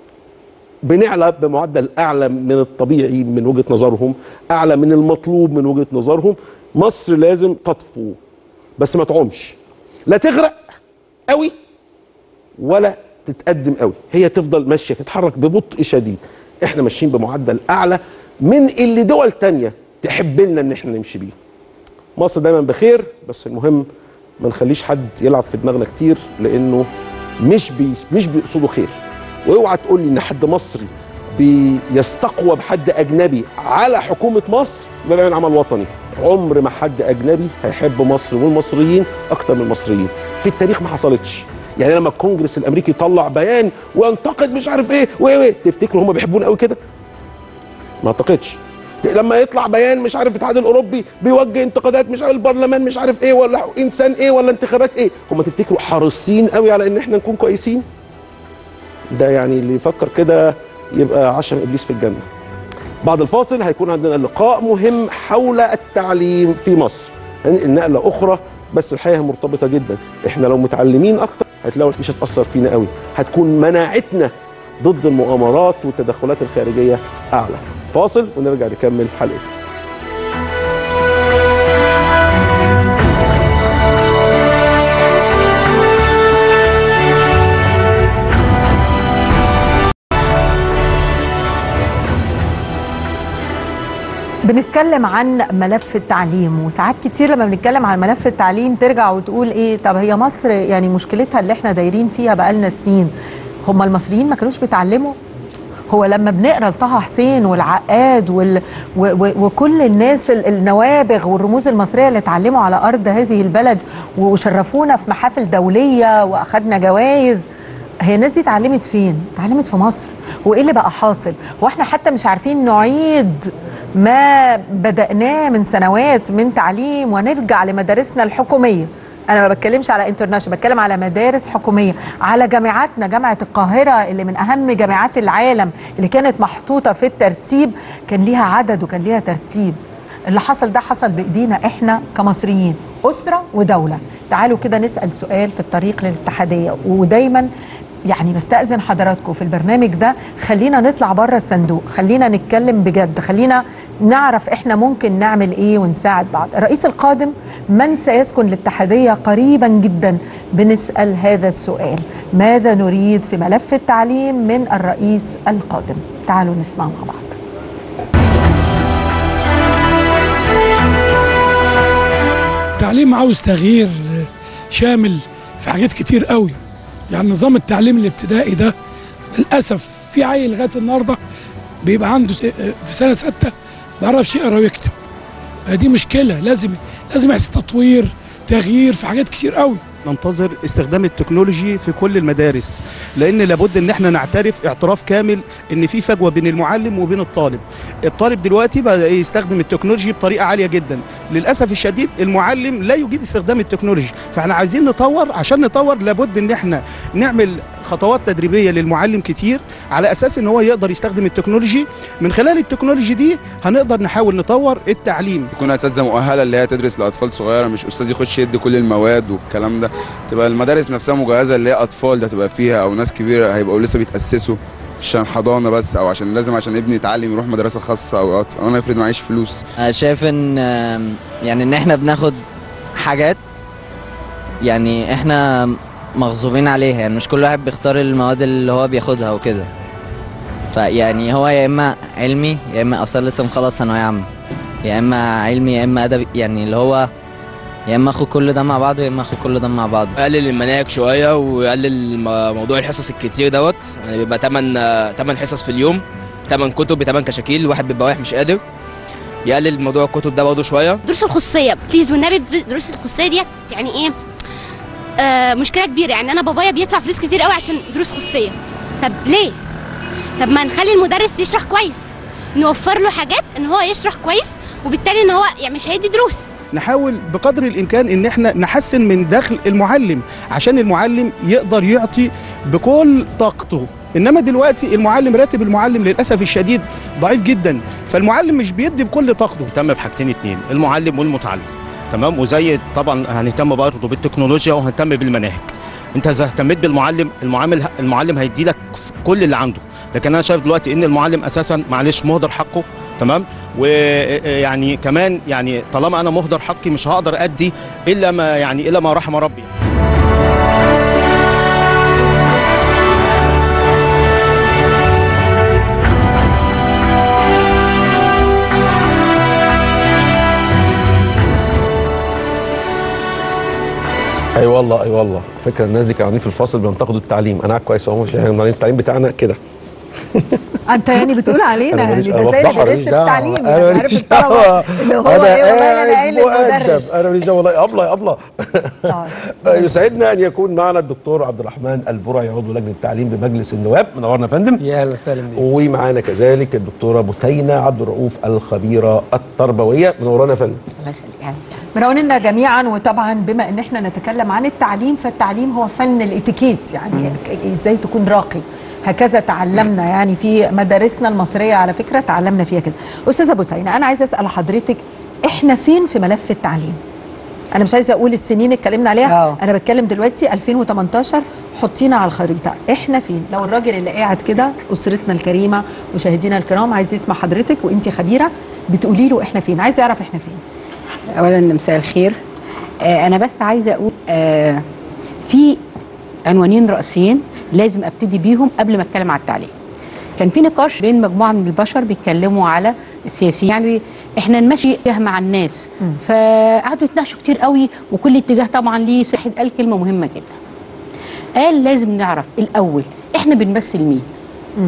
S2: بنعلى بمعدل اعلى من الطبيعي من وجهه نظرهم اعلى من المطلوب من وجهه نظرهم مصر لازم تطفو بس ما تعومش لا تغرق قوي ولا تتقدم قوي هي تفضل ماشيه تتحرك ببطء شديد احنا ماشيين بمعدل اعلى من اللي دول تانية تحب لنا ان احنا نمشي بيه مصر دايما بخير بس المهم ما نخليش حد يلعب في دماغنا كتير لانه مش بي مش بيقصدوا خير واوعى تقول لي ان حد مصري بيستقوى بحد اجنبي على حكومه مصر يبقى بيعمل عمل وطني عمر ما حد اجنبي هيحب مصر والمصريين اكتر من المصريين في التاريخ ما حصلتش يعني لما الكونجرس الامريكي يطلع بيان وينتقد مش عارف ايه وايه وايه تفتكروا هم بيحبونا قوي كده ما اعتقدش لما يطلع بيان مش عارف الاتحاد الاوروبي بيوجه انتقادات مش عارف البرلمان مش عارف ايه ولا انسان ايه ولا انتخابات ايه هم تفتكروا حريصين قوي على ان احنا نكون كويسين ده يعني اللي يفكر كده يبقى عشم ابليس في الجنه بعد الفاصل هيكون عندنا لقاء مهم حول التعليم في مصر هننقل نقله اخرى بس الحقيقه مرتبطه جدا احنا لو متعلمين اكتر هتلاقوا مش هتاثر فينا قوي هتكون مناعتنا ضد المؤامرات والتدخلات الخارجيه اعلى فاصل ونرجع نكمل حلقتنا
S1: بنتكلم عن ملف التعليم وساعات كتير لما بنتكلم عن ملف التعليم ترجع وتقول ايه طب هي مصر يعني مشكلتها اللي احنا دايرين فيها بقالنا سنين هم المصريين ما كانوش بيتعلموا هو لما بنقرا لطه حسين والعقاد وال و و وكل الناس ال- النوابغ والرموز المصريه اللي اتعلموا على ارض هذه البلد وشرفونا في محافل دوليه واخدنا جوائز هي الناس دي اتعلمت فين؟ اتعلمت في مصر وايه اللي بقى حاصل؟ واحنا حتى مش عارفين نعيد ما بدأناه من سنوات من تعليم ونرجع لمدارسنا الحكومية انا ما بتكلمش على انترناشونال بتكلم على مدارس حكوميه على جامعاتنا جامعه القاهره اللي من اهم جامعات العالم اللي كانت محطوطه في الترتيب كان ليها عدد وكان ليها ترتيب اللي حصل ده حصل بايدينا احنا كمصريين اسره ودوله تعالوا كده نسال سؤال في الطريق للاتحاديه ودايما يعني بستأذن حضراتكم في البرنامج ده خلينا نطلع بره الصندوق خلينا نتكلم بجد خلينا نعرف احنا ممكن نعمل ايه ونساعد بعض الرئيس القادم من سيسكن الاتحادية قريبا جدا بنسأل هذا السؤال ماذا نريد في ملف التعليم من الرئيس القادم تعالوا نسمع مع بعض
S8: التعليم عاوز تغيير شامل في حاجات كتير قوي يعني نظام التعليم الابتدائي ده للاسف في عيل لغايه النهارده بيبقى عنده س- في سنه سته ما بيعرفش يقرا ويكتب دي مشكله لازم لازم يحصل تطوير تغيير في حاجات كتير قوي
S9: ننتظر استخدام التكنولوجي في كل المدارس لان لابد ان احنا نعترف اعتراف كامل ان في فجوه بين المعلم وبين الطالب الطالب دلوقتي بقى يستخدم التكنولوجي بطريقه عاليه جدا للاسف الشديد المعلم لا يجيد استخدام التكنولوجي فاحنا عايزين نطور عشان نطور لابد ان احنا نعمل خطوات تدريبيه للمعلم كتير على اساس ان هو يقدر يستخدم التكنولوجي من خلال التكنولوجي دي هنقدر نحاول نطور التعليم
S10: تكون اساتذه مؤهله اللي هي تدرس لاطفال صغيره مش استاذ يخش يدي كل المواد والكلام ده تبقى المدارس نفسها مجهزه اللي هي اطفال ده تبقى فيها او ناس كبيره هيبقوا لسه بيتاسسوا مش عشان حضانه بس او عشان لازم عشان ابني يتعلم يروح مدرسه خاصه او أط- انا افرض معيش فلوس
S11: أنا شايف ان آم، يعني ان احنا بناخد حاجات يعني احنا مغصوبين عليها يعني مش كل واحد بيختار المواد اللي هو بياخدها وكده فيعني هو يا اما علمي يا اما اصلا لسه مخلص ثانويه عامه يا اما علمي يا اما ادبي يعني اللي هو يا اما اخد كل ده مع بعض يا اما اخد كل ده مع بعض
S12: يقلل المناهج شويه ويقلل م- موضوع الحصص الكتير دوت يعني بيبقى 8 8 حصص في اليوم 8 كتب ب 8 كشاكيل الواحد بيبقى رايح مش قادر يقلل موضوع الكتب ده برضه شويه
S13: دروس الخصوصيه بليز والنبي دروس الخصوصيه ديت يعني ايه آه مشكله كبيره يعني انا بابايا بيدفع فلوس كتير قوي عشان دروس خصوصيه طب ليه طب ما نخلي المدرس يشرح كويس نوفر له حاجات ان هو يشرح كويس وبالتالي ان هو يعني مش هيدي دروس
S9: نحاول بقدر الامكان ان احنا نحسن من دخل المعلم عشان المعلم يقدر يعطي بكل طاقته انما دلوقتي المعلم راتب المعلم للاسف الشديد ضعيف جدا فالمعلم مش بيدي بكل طاقته
S14: اهتم بحاجتين اتنين المعلم والمتعلم تمام وزي طبعا هنهتم برضه بالتكنولوجيا وهنهتم بالمناهج انت اذا اهتميت بالمعلم المعامل المعلم هيدي لك كل اللي عنده لكن انا شايف دلوقتي ان المعلم اساسا معلش مهدر حقه تمام ويعني كمان يعني طالما انا مهدر حقي مش هقدر ادي الا ما يعني الا ما رحم ربي
S2: اي والله اي والله فكره الناس دي كانوا قاعدين في الفصل بينتقدوا التعليم انا قاعد كويس اهو مش يعني التعليم بتاعنا كده
S1: انت يعني بتقول علينا
S2: أنا
S1: يعني
S2: ماليش-
S1: ده
S2: أنا
S1: زي اللي
S2: بفضحها،
S1: بيغش
S2: ماليش
S1: في
S2: دعوة.
S1: التعليم
S2: أنا
S1: يعني
S2: ماليش
S1: عارف الطلبه
S2: دعوة.
S1: اللي هو
S2: أنا
S1: ايه والله انا
S2: قاعد
S1: قايل
S2: مؤدب.
S1: للمدرس
S2: انا ماليش دعوه والله يا ابله يا ابله يسعدنا ان يكون معنا الدكتور عبد الرحمن البرعي عضو لجنه التعليم بمجلس النواب منورنا يا فندم
S15: يا اهلا وسهلا بيك
S2: ومعانا كذلك الدكتوره بثينه عبد الرؤوف الخبيره التربويه منورانا يا فندم
S1: منورنا جميعا وطبعا بما ان احنا نتكلم عن التعليم فالتعليم هو فن الاتيكيت يعني ازاي تكون راقي هكذا تعلمنا يعني في مدارسنا المصريه على فكره تعلمنا فيها كده استاذه بوسينه انا عايزه اسال حضرتك احنا فين في ملف التعليم انا مش عايزه اقول السنين اتكلمنا عليها أوه. انا بتكلم دلوقتي 2018 حطينا على الخريطه احنا فين لو الراجل اللي قاعد كده اسرتنا الكريمه مشاهدينا الكرام عايز يسمع حضرتك وانت خبيره بتقولي له احنا فين عايز يعرف احنا فين
S16: اولا مساء الخير آه انا بس عايزه اقول آه في عنوانين رئيسيين لازم ابتدي بيهم قبل ما اتكلم على التعليم كان في نقاش بين مجموعه من البشر بيتكلموا على السياسيين يعني احنا نمشي اتجاه مع الناس فقعدوا يتناقشوا كتير قوي وكل اتجاه طبعا ليه واحد قال كلمه مهمه جدا قال لازم نعرف الاول احنا بنمثل مين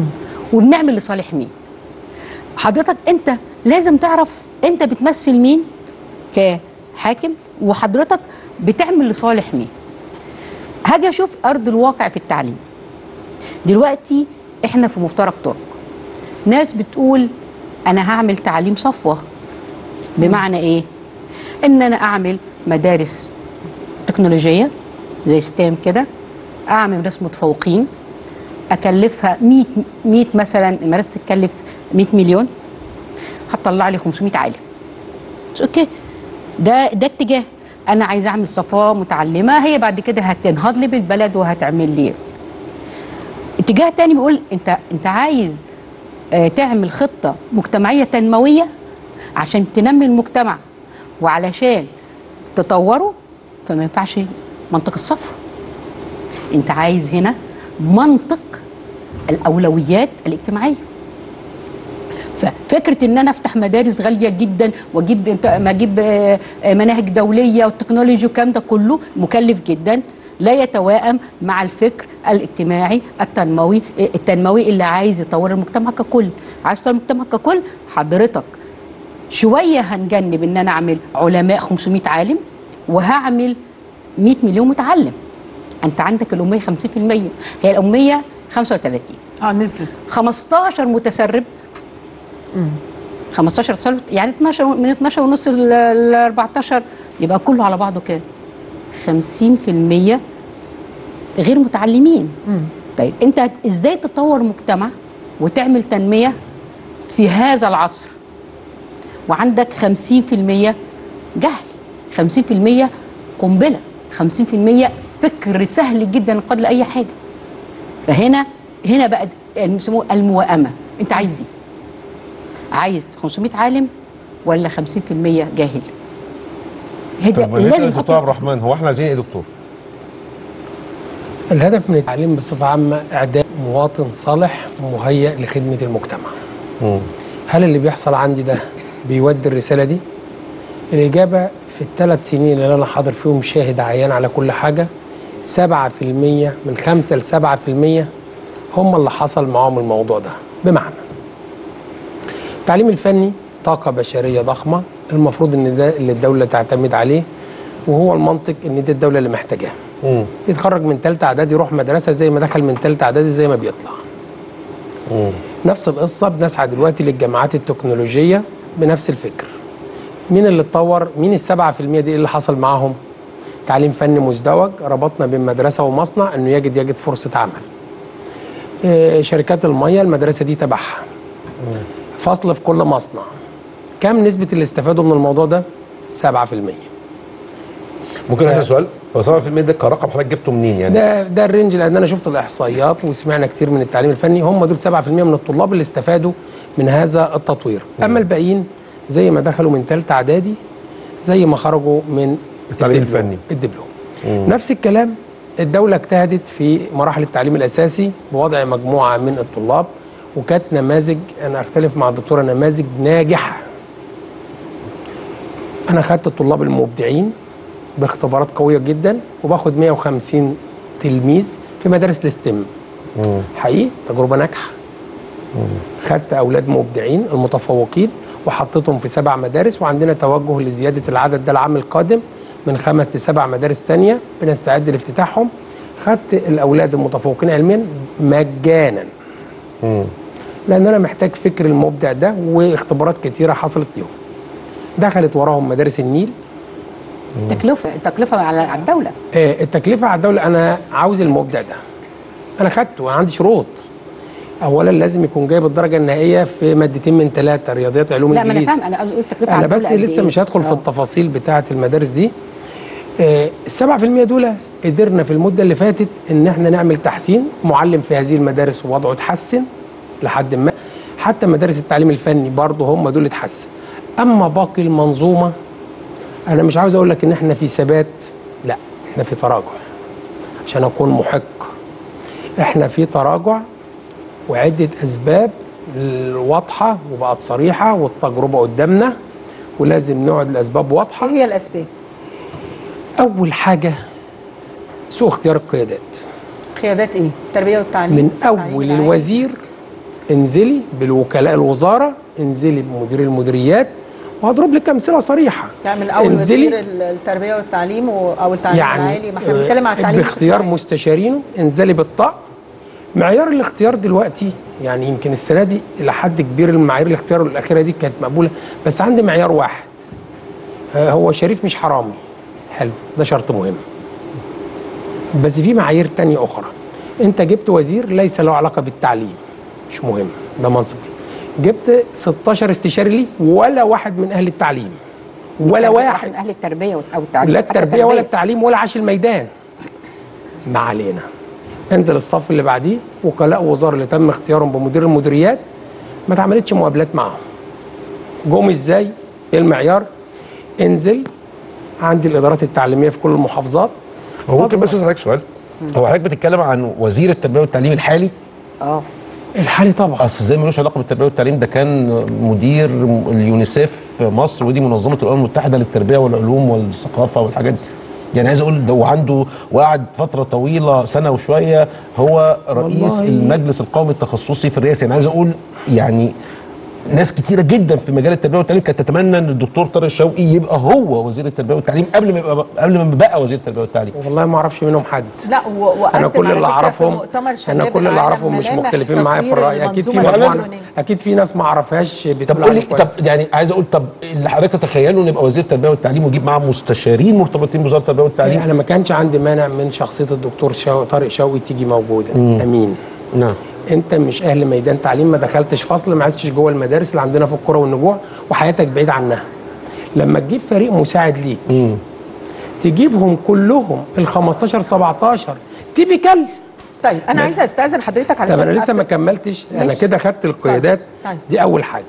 S16: وبنعمل لصالح مين حضرتك انت لازم تعرف انت بتمثل مين كحاكم وحضرتك بتعمل لصالح مين هاجي اشوف ارض الواقع في التعليم دلوقتي احنا في مفترق طرق ناس بتقول انا هعمل تعليم صفوه بمعنى ايه ان انا اعمل مدارس تكنولوجيه زي ستيم كده اعمل مدارس متفوقين اكلفها 100 100 مثلا المدرسه تتكلف 100 مليون هتطلع لي 500 عالم بس اوكي ده ده اتجاه انا عايزه اعمل صفوه متعلمه هي بعد كده هتنهض لي بالبلد وهتعمل لي اتجاه تاني بيقول انت انت عايز آه، تعمل خطه مجتمعيه تنمويه عشان تنمي المجتمع وعلشان تطوره فما ينفعش منطق الصفر انت عايز هنا منطق الاولويات الاجتماعيه ففكره ان انا افتح مدارس غاليه جدا واجيب انت- ما اجيب آه، آه، مناهج دوليه والتكنولوجي والكلام ده كله مكلف جدا لا يتوائم مع الفكر الاجتماعي التنموي التنموي اللي عايز يطور المجتمع ككل عايز يطور المجتمع ككل حضرتك شويه هنجنب ان انا اعمل علماء 500 عالم وهعمل 100 مليون متعلم انت عندك الاميه 50% هي الاميه 35
S1: اه نزلت
S16: 15 متسرب 15 تسرب يعني 12 من 12 ونص ل 14 يبقى كله على بعضه كام 50% غير متعلمين طيب انت هت- ازاي تطور مجتمع وتعمل تنميه في هذا العصر وعندك 50% جهل 50% قنبله 50% فكر سهل جدا قد لاي حاجه فهنا هنا بقى بيسموه الموائمه انت عايز ايه عايز 500 عالم ولا 50% جاهل هذا
S2: طب لازم دكتور عبد الرحمن هو احنا عايزين ايه يا دكتور؟
S15: الهدف من التعليم بصفة عامة إعداد مواطن صالح مهيأ لخدمة المجتمع هل اللي بيحصل عندي ده بيودي الرسالة دي؟ الإجابة في الثلاث سنين اللي أنا حاضر فيهم شاهد عيان على كل حاجة 7% من 5 ل 7% هم اللي حصل معاهم الموضوع ده بمعنى التعليم الفني طاقة بشرية ضخمة المفروض إن ده اللي الدولة تعتمد عليه وهو المنطق إن دي الدولة اللي محتاجاه يتخرج من ثالثه اعدادي يروح مدرسه زي ما دخل من ثالثه اعدادي زي ما بيطلع نفس القصه بنسعى دلوقتي للجامعات التكنولوجيه بنفس الفكر مين اللي اتطور مين السبعة في المية دي إيه اللي حصل معاهم تعليم فني مزدوج ربطنا بين مدرسة ومصنع انه يجد يجد فرصة عمل آه، شركات المية المدرسة دي تبعها فصل في كل مصنع كم نسبة اللي استفادوا من الموضوع ده 7%
S2: ممكن اسال سؤال هو 7% ده كرقم حضرتك جبته منين يعني؟
S15: ده ده الرينج لان انا شفت الاحصائيات وسمعنا كتير من التعليم الفني هم دول 7% من الطلاب اللي استفادوا من هذا التطوير اما الباقيين زي ما دخلوا من ثالثه اعدادي زي ما خرجوا من
S2: التعليم
S15: الدبلوم-
S2: الفني.
S15: الدبلوم نفس الكلام الدولة اجتهدت في مراحل التعليم الأساسي بوضع مجموعة من الطلاب وكانت نماذج أنا أختلف مع الدكتورة نماذج ناجحة أنا خدت الطلاب المبدعين باختبارات قوية جدا وباخد 150 تلميذ في مدارس الاستم حقيقي تجربة ناجحة خدت أولاد مبدعين المتفوقين وحطيتهم في سبع مدارس وعندنا توجه لزيادة العدد ده العام القادم من خمس لسبع مدارس تانية بنستعد لافتتاحهم خدت الأولاد المتفوقين علميا مجانا لأن أنا محتاج فكر المبدع ده واختبارات كتيرة حصلت ليهم دخلت وراهم مدارس النيل
S16: تكلفه تكلفه على على الدوله
S15: آه، التكلفة على الدولة أنا عاوز المبدع ده أنا خدته عندي شروط أولا لازم يكون جايب الدرجة النهائية في مادتين من ثلاثة رياضيات علوم
S16: لا ما انا
S15: إنجليزي
S16: فاهم انا قصدي اقول التكلفه
S15: انا
S16: على
S15: بس
S16: الدولة قد
S15: لسه
S16: إيه؟
S15: مش هدخل في
S16: آه.
S15: التفاصيل بتاعه المدارس دي آه، السبعة في المية دول قدرنا في المدة اللي فاتت ان احنا نعمل تحسين معلم في هذه المدارس ووضعه اتحسن لحد ما حتى مدارس التعليم الفني برضه هم دول اتحسن اما باقي المنظومة انا مش عاوز اقول لك ان احنا في ثبات لا احنا في تراجع عشان اكون محق احنا في تراجع وعدة اسباب واضحة وبقت صريحة والتجربة قدامنا ولازم نقعد الاسباب واضحة
S1: هي الاسباب
S15: اول حاجة سوء اختيار القيادات
S1: قيادات ايه؟ التربيه والتعليم
S15: من
S1: التعليم
S15: اول
S1: العالي.
S15: الوزير انزلي بالوكلاء الوزاره انزلي بمدير المديريات وهضرب لك امثله صريحه
S1: يعني من اول
S15: انزلي
S1: وزير ال- التربيه والتعليم و- او التعليم العالي ما احنا
S15: آه،
S1: بنتكلم على التعليم
S15: باختيار مستشارينه انزلي بالطقم معيار الاختيار دلوقتي يعني يمكن السنه دي الى حد كبير المعايير الاختيار الاخيره دي كانت مقبوله بس عندي معيار واحد آه، هو شريف مش حرامي حلو ده شرط مهم بس في معايير تانية اخرى انت جبت وزير ليس له علاقه بالتعليم مش مهم ده منصب جبت 16 استشاري لي ولا واحد من اهل التعليم ولا واحد
S16: من اهل التربيه او التعليم
S15: لا
S16: حتى
S15: التربيه ولا التعليم ولا عاش الميدان ما علينا انزل الصف اللي بعديه وكلاء وزاره اللي تم اختيارهم بمدير المديريات ما اتعملتش مقابلات معاهم جم ازاي ايه المعيار انزل عندي الادارات التعليميه في كل المحافظات
S2: هو ممكن بس اسالك سؤال هو حضرتك بتتكلم عن وزير التربيه والتعليم الحالي
S16: اه
S15: الحالي طبعا
S2: اصل زي ملوش علاقه بالتربيه والتعليم ده كان مدير اليونيسيف في مصر ودي منظمه الامم المتحده للتربيه والعلوم والثقافه والحاجات دي يعني عايز اقول ده وعنده وقعد فتره طويله سنه وشويه هو رئيس
S15: والله.
S2: المجلس القومي التخصصي في الرئاسه يعني عايز اقول يعني ناس كتيره جدا في مجال التربيه والتعليم كانت تتمنى ان الدكتور طارق شوقي يبقى هو وزير التربيه والتعليم قبل ما يبقى قبل ما بقى وزير التربيه والتعليم
S15: والله ما اعرفش منهم حد
S1: لا و- وقدم
S15: انا كل
S1: على
S15: اللي
S1: فكرة
S15: اعرفهم
S1: في مؤتمر شباب
S15: انا كل اللي
S1: العالم
S15: اعرفهم مش
S1: ملامح
S15: مختلفين معايا في
S1: تطوير
S15: الراي اكيد في
S1: المنظومة
S15: مجموعه
S1: القانونية.
S15: اكيد في ناس ما اعرفهاش
S2: طب قول لي طب يعني عايز اقول طب اللي حضرتك تتخيله انه يبقى وزير التربيه والتعليم ويجيب معاه مستشارين مرتبطين بوزاره التربيه والتعليم
S15: انا ما كانش عندي مانع من شخصيه الدكتور شو... طارق شوقي تيجي موجوده
S2: مم.
S15: امين
S2: نعم
S15: انت مش اهل ميدان تعليم ما دخلتش فصل ما عشتش جوه المدارس اللي عندنا في الكره والنجوع وحياتك بعيد عنها لما تجيب فريق مساعد ليك تجيبهم كلهم ال 15 17 تيبيكال
S1: طيب انا عايزه استاذن حضرتك علشان
S15: طب انا لسه
S1: أصل-
S15: ما كملتش انا
S1: ماشي.
S15: كده خدت القيادات
S1: طيب.
S15: دي اول حاجه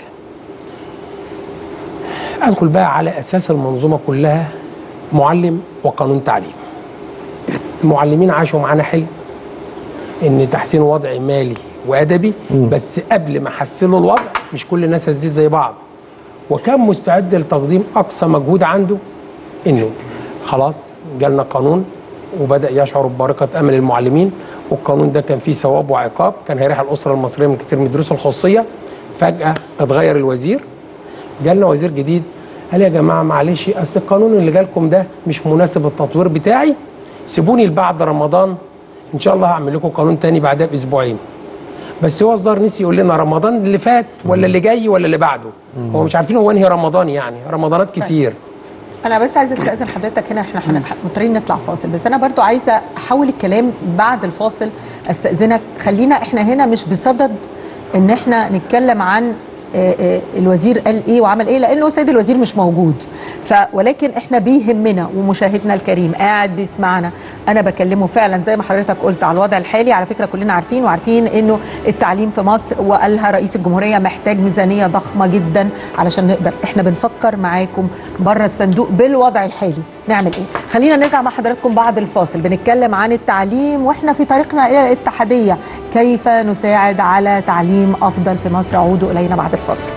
S15: ادخل بقى على اساس المنظومه كلها معلم وقانون تعليم المعلمين عاشوا معانا حلم ان تحسين وضع مالي وادبي بس قبل ما حسنوا الوضع مش كل الناس هتزيد زي بعض وكان مستعد لتقديم اقصى مجهود عنده انه خلاص جالنا قانون وبدا يشعر ببركه امل المعلمين والقانون ده كان فيه ثواب وعقاب كان هيريح الاسره المصريه من كتير من الدروس الخصوصيه فجاه اتغير الوزير جالنا وزير جديد قال يا جماعه معلش اصل القانون اللي جالكم ده مش مناسب التطوير بتاعي سيبوني لبعد رمضان ان شاء الله هعمل لكم قانون تاني بعدها باسبوعين بس هو الظاهر نسي يقول لنا رمضان اللي فات ولا اللي جاي ولا اللي بعده هو مش عارفين هو انهي رمضان يعني رمضانات كتير
S1: انا بس عايزه استاذن حضرتك هنا احنا احنا مضطرين نطلع فاصل بس انا برضو عايزه احول الكلام بعد الفاصل استاذنك خلينا احنا هنا مش بصدد ان احنا نتكلم عن آه، آه، الوزير قال ايه وعمل ايه لانه سيد الوزير مش موجود ف ولكن احنا بيهمنا ومشاهدنا الكريم قاعد بيسمعنا انا بكلمه فعلا زي ما حضرتك قلت على الوضع الحالي على فكره كلنا عارفين وعارفين انه التعليم في مصر وقالها رئيس الجمهوريه محتاج ميزانيه ضخمه جدا علشان نقدر احنا بنفكر معاكم بره الصندوق بالوضع الحالي نعمل ايه خلينا نرجع مع حضراتكم بعد الفاصل بنتكلم عن التعليم واحنا في طريقنا الى الاتحاديه كيف نساعد على تعليم افضل في مصر عودوا الينا بعد الفاصل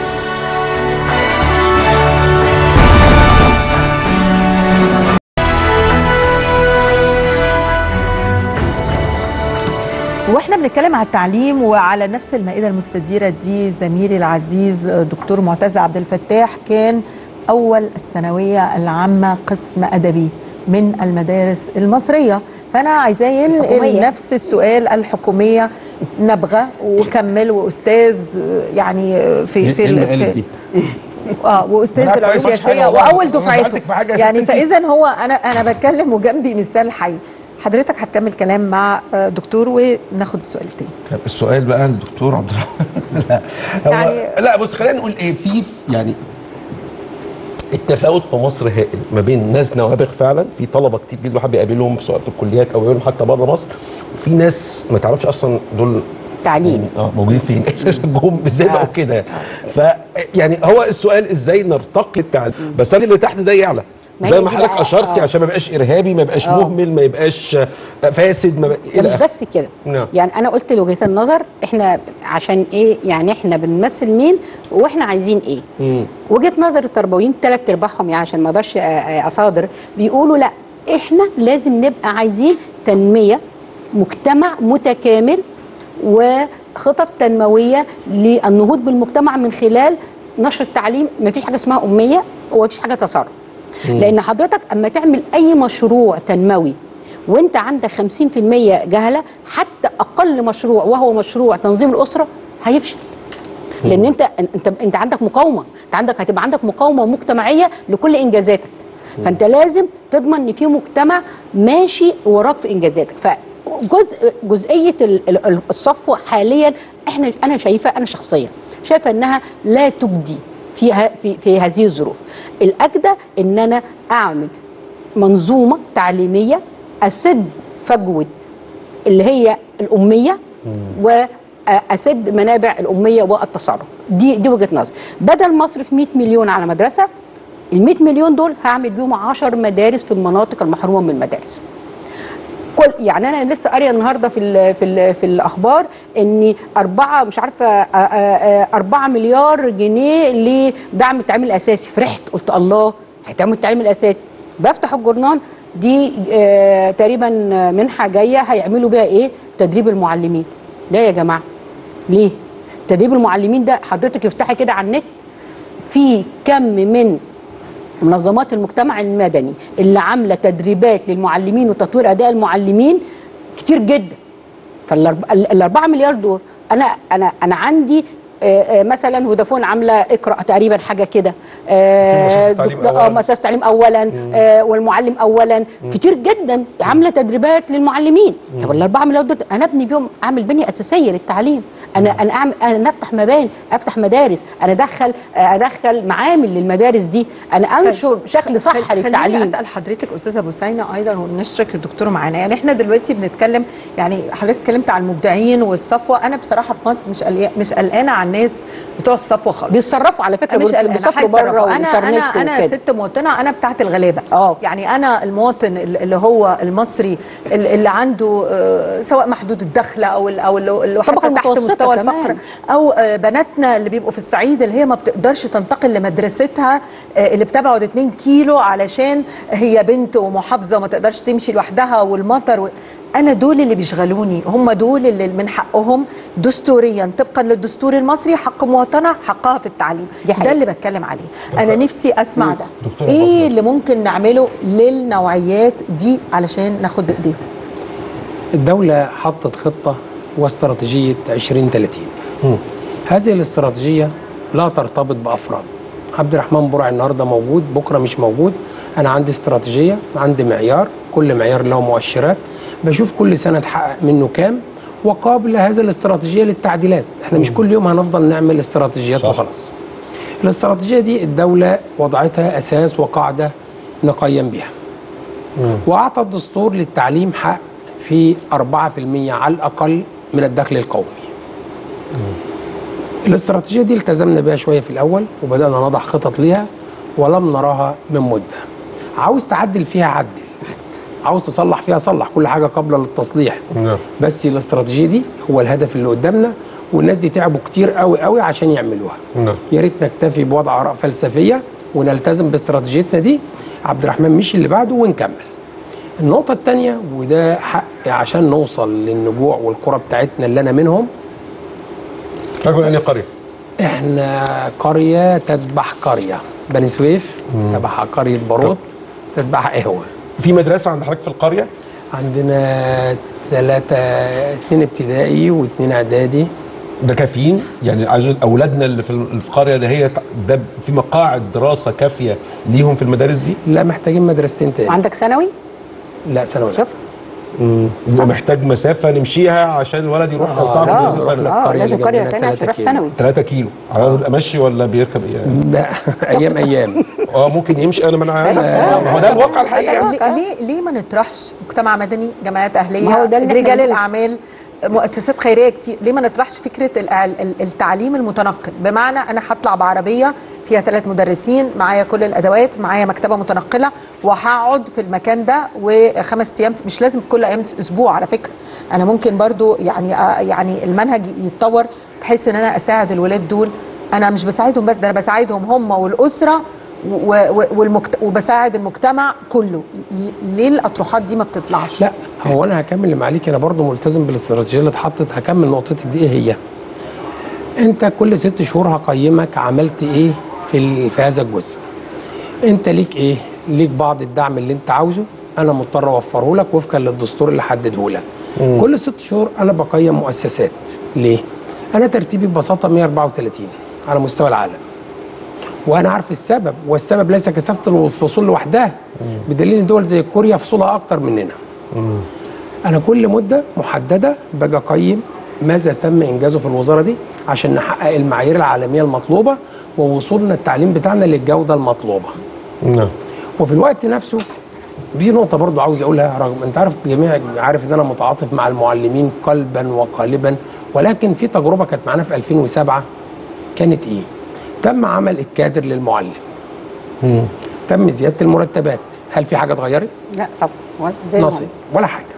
S1: واحنا بنتكلم على التعليم وعلى نفس المائده المستديره دي زميلي العزيز دكتور معتز عبد الفتاح كان اول الثانويه العامه قسم ادبي من المدارس المصريه فانا عايزاه ينقل
S16: الحكومية.
S1: نفس السؤال الحكوميه نبغى وكمل واستاذ يعني في في,
S2: إيه اللي
S1: ال-
S2: قالت
S1: في
S2: دي؟
S1: اه واستاذ
S2: أنا
S1: العلوم
S2: كويس، مفيش
S1: السياسيه
S2: حاجة والله.
S1: واول
S2: أنا
S1: دفعته
S2: زعلتك في حاجة يا
S1: يعني
S2: ست انتي.
S1: فاذا هو انا انا بتكلم وجنبي مثال حي حضرتك هتكمل كلام مع آه، دكتور وناخد السؤال التاني
S2: طب السؤال بقى للدكتور عبد الرحمن لا هو
S1: يعني-
S2: لا بص خلينا نقول ايه في يعني التفاوت في مصر هائل ما بين ناس نوابغ فعلا في طلبه كتير جدا الواحد بيقابلهم سواء في الكليات او بيقابلهم حتى بره مصر وفي ناس ما تعرفش اصلا دول
S16: تعليم
S2: اه موجودين فين اساسا جم ازاي بقوا كده ف يعني هو السؤال ازاي نرتقي التعليم بس اللي تحت ده يعلى
S16: ما
S2: زي
S16: هي
S2: ما
S16: دي
S2: حضرتك
S16: بقى-
S2: اشرتي
S16: آه.
S2: عشان ما يبقاش ارهابي ما يبقاش
S16: آه.
S2: مهمل ما يبقاش آه، فاسد ما
S16: ده
S2: إلى
S16: مش
S2: آخره.
S16: بس كده
S2: نعم.
S16: يعني انا قلت وجهه النظر احنا عشان ايه يعني احنا بنمثل مين واحنا عايزين ايه
S2: مم.
S16: وجهه نظر التربويين ثلاث ارباعهم يعني عشان ما اقدرش أ- أ- اصادر بيقولوا لا احنا لازم نبقى عايزين تنميه مجتمع متكامل خطط تنمويه للنهوض بالمجتمع من خلال نشر التعليم ما فيش حاجه اسمها اميه وما فيش حاجه تسرع
S17: مم.
S16: لان حضرتك اما تعمل اي مشروع تنموي وانت عندك 50% جهله حتى اقل مشروع وهو مشروع تنظيم الاسره هيفشل لان انت انت انت عندك مقاومه انت عندك هتبقى عندك مقاومه مجتمعيه لكل انجازاتك فانت لازم تضمن ان في مجتمع ماشي وراك في انجازاتك فجزء جزئيه ال- ال- الصفوه حاليا احنا انا شايفه انا شخصيا شايفه انها لا تجدي فيها في في هذه الظروف الاجدى ان انا اعمل منظومه تعليميه اسد فجوه اللي هي الاميه واسد منابع الاميه والتسرع دي دي وجهه نظري بدل ما اصرف 100 مليون على مدرسه ال 100 مليون دول هعمل بيهم 10 مدارس في المناطق المحرومه من المدارس كل يعني انا لسه قاريه النهارده في ال في ال في الاخبار ان أربعة مش عارفه آه، آه، آه، أربعة مليار جنيه لدعم التعليم الاساسي فرحت قلت الله هيتعمل التعليم الاساسي بفتح الجورنال دي آه تقريبا منحه جايه هيعملوا بيها ايه تدريب المعلمين ده يا جماعه ليه تدريب المعلمين ده حضرتك افتحي كده على النت في كم من منظمات المجتمع المدني اللي عامله تدريبات للمعلمين وتطوير اداء المعلمين كتير جدا فالاربعه مليار دول انا انا انا عندي آه، آه، مثلا فودافون عامله اقرا تقريبا حاجه كده آه،
S17: في مؤسسة تعليم
S16: دكتور-
S17: أولاً.
S16: اه مؤسسه تعليم اولا آه، والمعلم اولا كتير جدا عامله تدريبات للمعلمين طب الاربعه مليار دول انا ابني بيهم اعمل بنيه اساسيه للتعليم انا انا اعمل انا افتح مباني افتح مدارس انا ادخل آه، ادخل معامل للمدارس دي انا انشر شكل صح
S1: خل-
S16: للتعليم
S1: خليني اسال حضرتك استاذه بوسينه ايضا ونشرك الدكتور معانا يعني احنا دلوقتي بنتكلم يعني حضرتك اتكلمت عن المبدعين والصفوه انا بصراحه في مصر مش قلقانه مش قلقانه على الناس بتوع الصفوه خالص
S16: بيتصرفوا على فكره
S1: مش قلقانه
S16: بيسافروا بره
S1: هيتصرفوا. انا انا
S16: والإنترنت
S1: انا
S16: وكده.
S1: ست مواطنه انا بتاعت الغلابه اه يعني انا المواطن ال- اللي هو المصري ال- اللي عنده آه، سواء محدود الدخل او ال- او اللي اللي
S16: الطبقة
S1: حتى تحت
S16: المتوسطة
S1: مستوى
S16: كمان.
S1: الفقر او آه، بناتنا اللي بيبقوا في الصعيد اللي هي ما بتقدرش تنتقل لمدرستها آه، اللي بتبعد 2 كيلو علشان هي بنت ومحافظه وما تقدرش تمشي لوحدها والمطر و... انا دول اللي بيشغلوني هم دول اللي من حقهم دستوريا طبقا للدستور المصري حق مواطنه حقها في التعليم ده اللي بتكلم عليه انا نفسي اسمع ده
S17: دكتورة
S1: ايه اللي ممكن نعمله للنوعيات دي علشان ناخد بايديهم
S15: الدولة حطت خطة واستراتيجية 2030 هذه الاستراتيجية لا ترتبط بأفراد عبد الرحمن برع النهاردة موجود بكرة مش موجود أنا عندي استراتيجية عندي معيار كل معيار له مؤشرات بشوف كل سنة اتحقق منه كام وقابل هذه الاستراتيجية للتعديلات احنا مش كل يوم هنفضل نعمل استراتيجيات
S2: صح.
S15: وخلاص الاستراتيجية دي الدولة وضعتها أساس وقاعدة نقيم بها وأعطى الدستور للتعليم حق في 4% على الأقل من الدخل القومي الاستراتيجية دي التزمنا بها شوية في الأول وبدأنا نضع خطط ليها ولم نراها من مدة عاوز تعدل فيها عدل عاوز تصلح فيها صلح كل حاجة قابلة للتصليح
S2: نعم
S15: بس الاستراتيجية دي هو الهدف اللي قدامنا والناس دي تعبوا كتير قوي قوي عشان يعملوها
S2: نعم
S15: يا ريت نكتفي بوضع اراء فلسفيه ونلتزم باستراتيجيتنا دي عبد الرحمن مش اللي بعده ونكمل النقطة الثانية وده حق عشان نوصل للنجوع والقرى بتاعتنا اللي أنا منهم
S2: رجل أنهي قرية؟
S15: احنا قرية تتبع قرية بني سويف تبعها قرية باروت تتبعها قهوة
S2: في مدرسة عند حضرتك في القرية؟
S15: عندنا ثلاثة اتنين ابتدائي واتنين اعدادي
S2: ده كافيين يعني عايز اولادنا اللي في القريه ده هي ده في مقاعد دراسه كافيه ليهم في المدارس دي؟
S15: لا محتاجين مدرستين تاني
S16: عندك ثانوي؟
S15: لا ثانوي
S16: شوف
S2: امم يبقى محتاج مسافه نمشيها عشان الولد يروح
S15: آه،
S2: يلتحق
S15: لا،
S2: في
S15: نروح
S2: ثانوي
S16: اه لازم قريه ثانيه عشان تروح ثانوي
S2: 3 كيلو على يبقى ماشي ولا بيركب ايه؟
S15: لا ايام ايام
S2: اه ممكن يمشي انا ما انا عارف ما هو ده الواقع الحقيقي
S1: ليه ليه ليه ما نطرحش مجتمع مدني جمعيات اهليه
S16: ما هو ده اللي إحنا
S1: رجال
S16: بنقوله.
S1: الاعمال مؤسسات خيريه كتير ليه ما نطرحش فكره ال- ال- التعليم المتنقل بمعنى انا هطلع بعربيه فيها ثلاث مدرسين معايا كل الادوات معايا مكتبه متنقله وهقعد في المكان ده وخمس ايام مش لازم كل ايام اسبوع على فكره انا ممكن برضو يعني آه يعني المنهج يتطور بحيث ان انا اساعد الولاد دول انا مش بساعدهم بس ده انا بساعدهم هم والاسره و- و- والمجت... وبساعد المجتمع كله ل- ليه الاطروحات دي ما بتطلعش
S15: لا هو انا هكمل اللي معاليك انا برضو ملتزم بالاستراتيجيه اللي اتحطت هكمل نقطتك دي ايه هي انت كل ست شهور هقيمك عملت ايه في ال- في هذا الجزء انت ليك ايه ليك بعض الدعم اللي انت عاوزه انا مضطر اوفره لك وفقا للدستور اللي حدده لك
S2: مم.
S15: كل ست شهور انا بقيم مؤسسات ليه انا ترتيبي ببساطه 134 على مستوى العالم وانا عارف السبب والسبب ليس كثافه الفصول لوحدها بدليل ان دول زي كوريا فصولها اكتر مننا انا كل مده محدده باجي اقيم ماذا تم انجازه في الوزاره دي عشان نحقق المعايير العالميه المطلوبه ووصولنا التعليم بتاعنا للجوده المطلوبه
S2: نعم
S15: وفي الوقت نفسه دي نقطة برضو عاوز أقولها رغم أنت عارف جميع عارف إن أنا متعاطف مع المعلمين قلبا وقالبا ولكن في تجربة كانت معانا في 2007 كانت إيه؟ تم عمل الكادر للمعلم تم زيادة المرتبات هل في حاجة اتغيرت؟
S16: لا طبعا ولا زي ما هو.
S15: نصيب ولا حاجة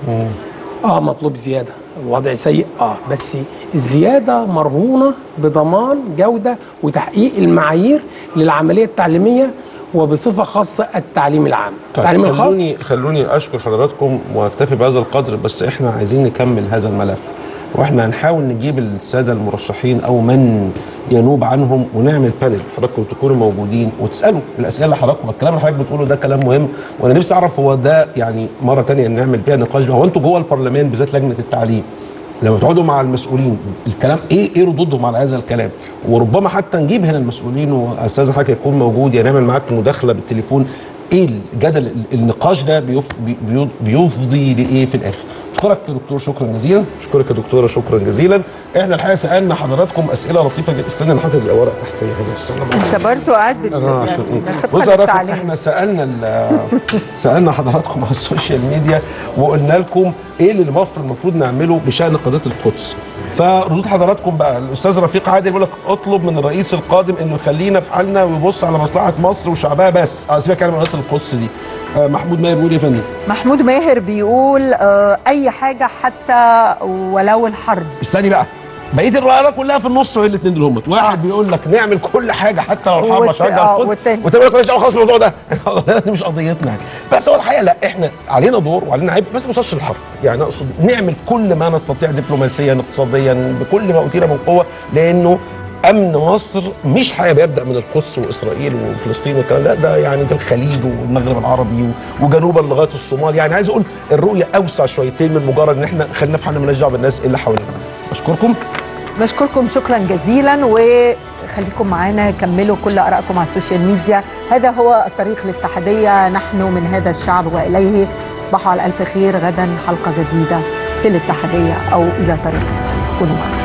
S15: اه مطلوب زياده الوضع سيء اه بس الزياده مرهونه بضمان جوده وتحقيق المعايير للعمليه التعليميه وبصفه خاصه التعليم العام التعليم الخاص
S2: خلوني خلوني اشكر حضراتكم واكتفي بهذا القدر بس احنا عايزين نكمل هذا الملف واحنا هنحاول نجيب الساده المرشحين او من ينوب عنهم ونعمل بانل حضراتكم تكونوا موجودين وتسالوا الاسئله اللي حضراتكم الكلام اللي حضرتك بتقوله ده كلام مهم وانا نفسي اعرف هو ده يعني مره تانية نعمل بيها نقاش هو انتوا جوه البرلمان بالذات لجنه التعليم لما تقعدوا مع المسؤولين الكلام ايه ايه ردودهم على هذا الكلام وربما حتى نجيب هنا المسؤولين واستاذ حضرتك يكون موجود يعني نعمل معاك مداخله بالتليفون ايه الجدل النقاش ده بيف بي- بيفضي لايه في الاخر اشكرك يا دكتور شكرا جزيلا اشكرك يا دكتوره شكرا جزيلا احنا الحقيقه سالنا حضراتكم اسئله لطيفه جدا استنى انا حاطط الورق تحت هنا استنى
S1: انت برضو قاعد بت-
S2: اه عشان
S1: يعني
S2: ايه
S1: طبقاً
S2: بص حضراتكم
S1: للتعليم.
S2: احنا سالنا ال- سالنا حضراتكم على السوشيال ميديا وقلنا لكم ايه اللي المفروض المفروض نعمله بشان قضيه القدس فردود حضراتكم بقى الاستاذ رفيق عادل بيقول لك اطلب من الرئيس القادم انه يخلينا في حالنا ويبص على مصلحه مصر وشعبها بس اه سيبك يعني من قضيه القدس دي آه محمود ماهر بيقول ايه يا فندم
S1: محمود ماهر بيقول آه اي حاجه حتى ولو الحرب
S2: استني بقى بقيه الرؤى كلها في النص وهي الاثنين دول هم واحد بيقول لك نعمل كل حاجه حتى لو الحرب
S1: والت-
S2: اشجع
S1: آه،
S2: القدس
S1: والتاني.
S2: والتاني يقول لك خلاص الموضوع ده دي مش قضيتنا يعني بس هو الحقيقه لا احنا علينا دور وعلينا عيب بس ما نوصلش للحرب يعني اقصد نعمل كل ما نستطيع دبلوماسيا اقتصاديا بكل ما اوتينا من قوه لانه امن مصر مش حاجه بيبدا من القدس واسرائيل وفلسطين والكلام ده ده يعني في الخليج والمغرب العربي و- وجنوبا لغايه الصومال يعني عايز اقول الرؤيه اوسع شويتين من مجرد ان احنا خلينا في حالنا مالناش دعوه بالناس اللي حوالينا بشكركم
S1: بشكركم شكرا جزيلا وخليكم معانا كملوا كل ارائكم على السوشيال ميديا هذا هو الطريق للاتحاديه نحن من هذا الشعب واليه تصبحوا على الف خير غدا حلقه جديده في الاتحاديه او الى طريق كونوا معنا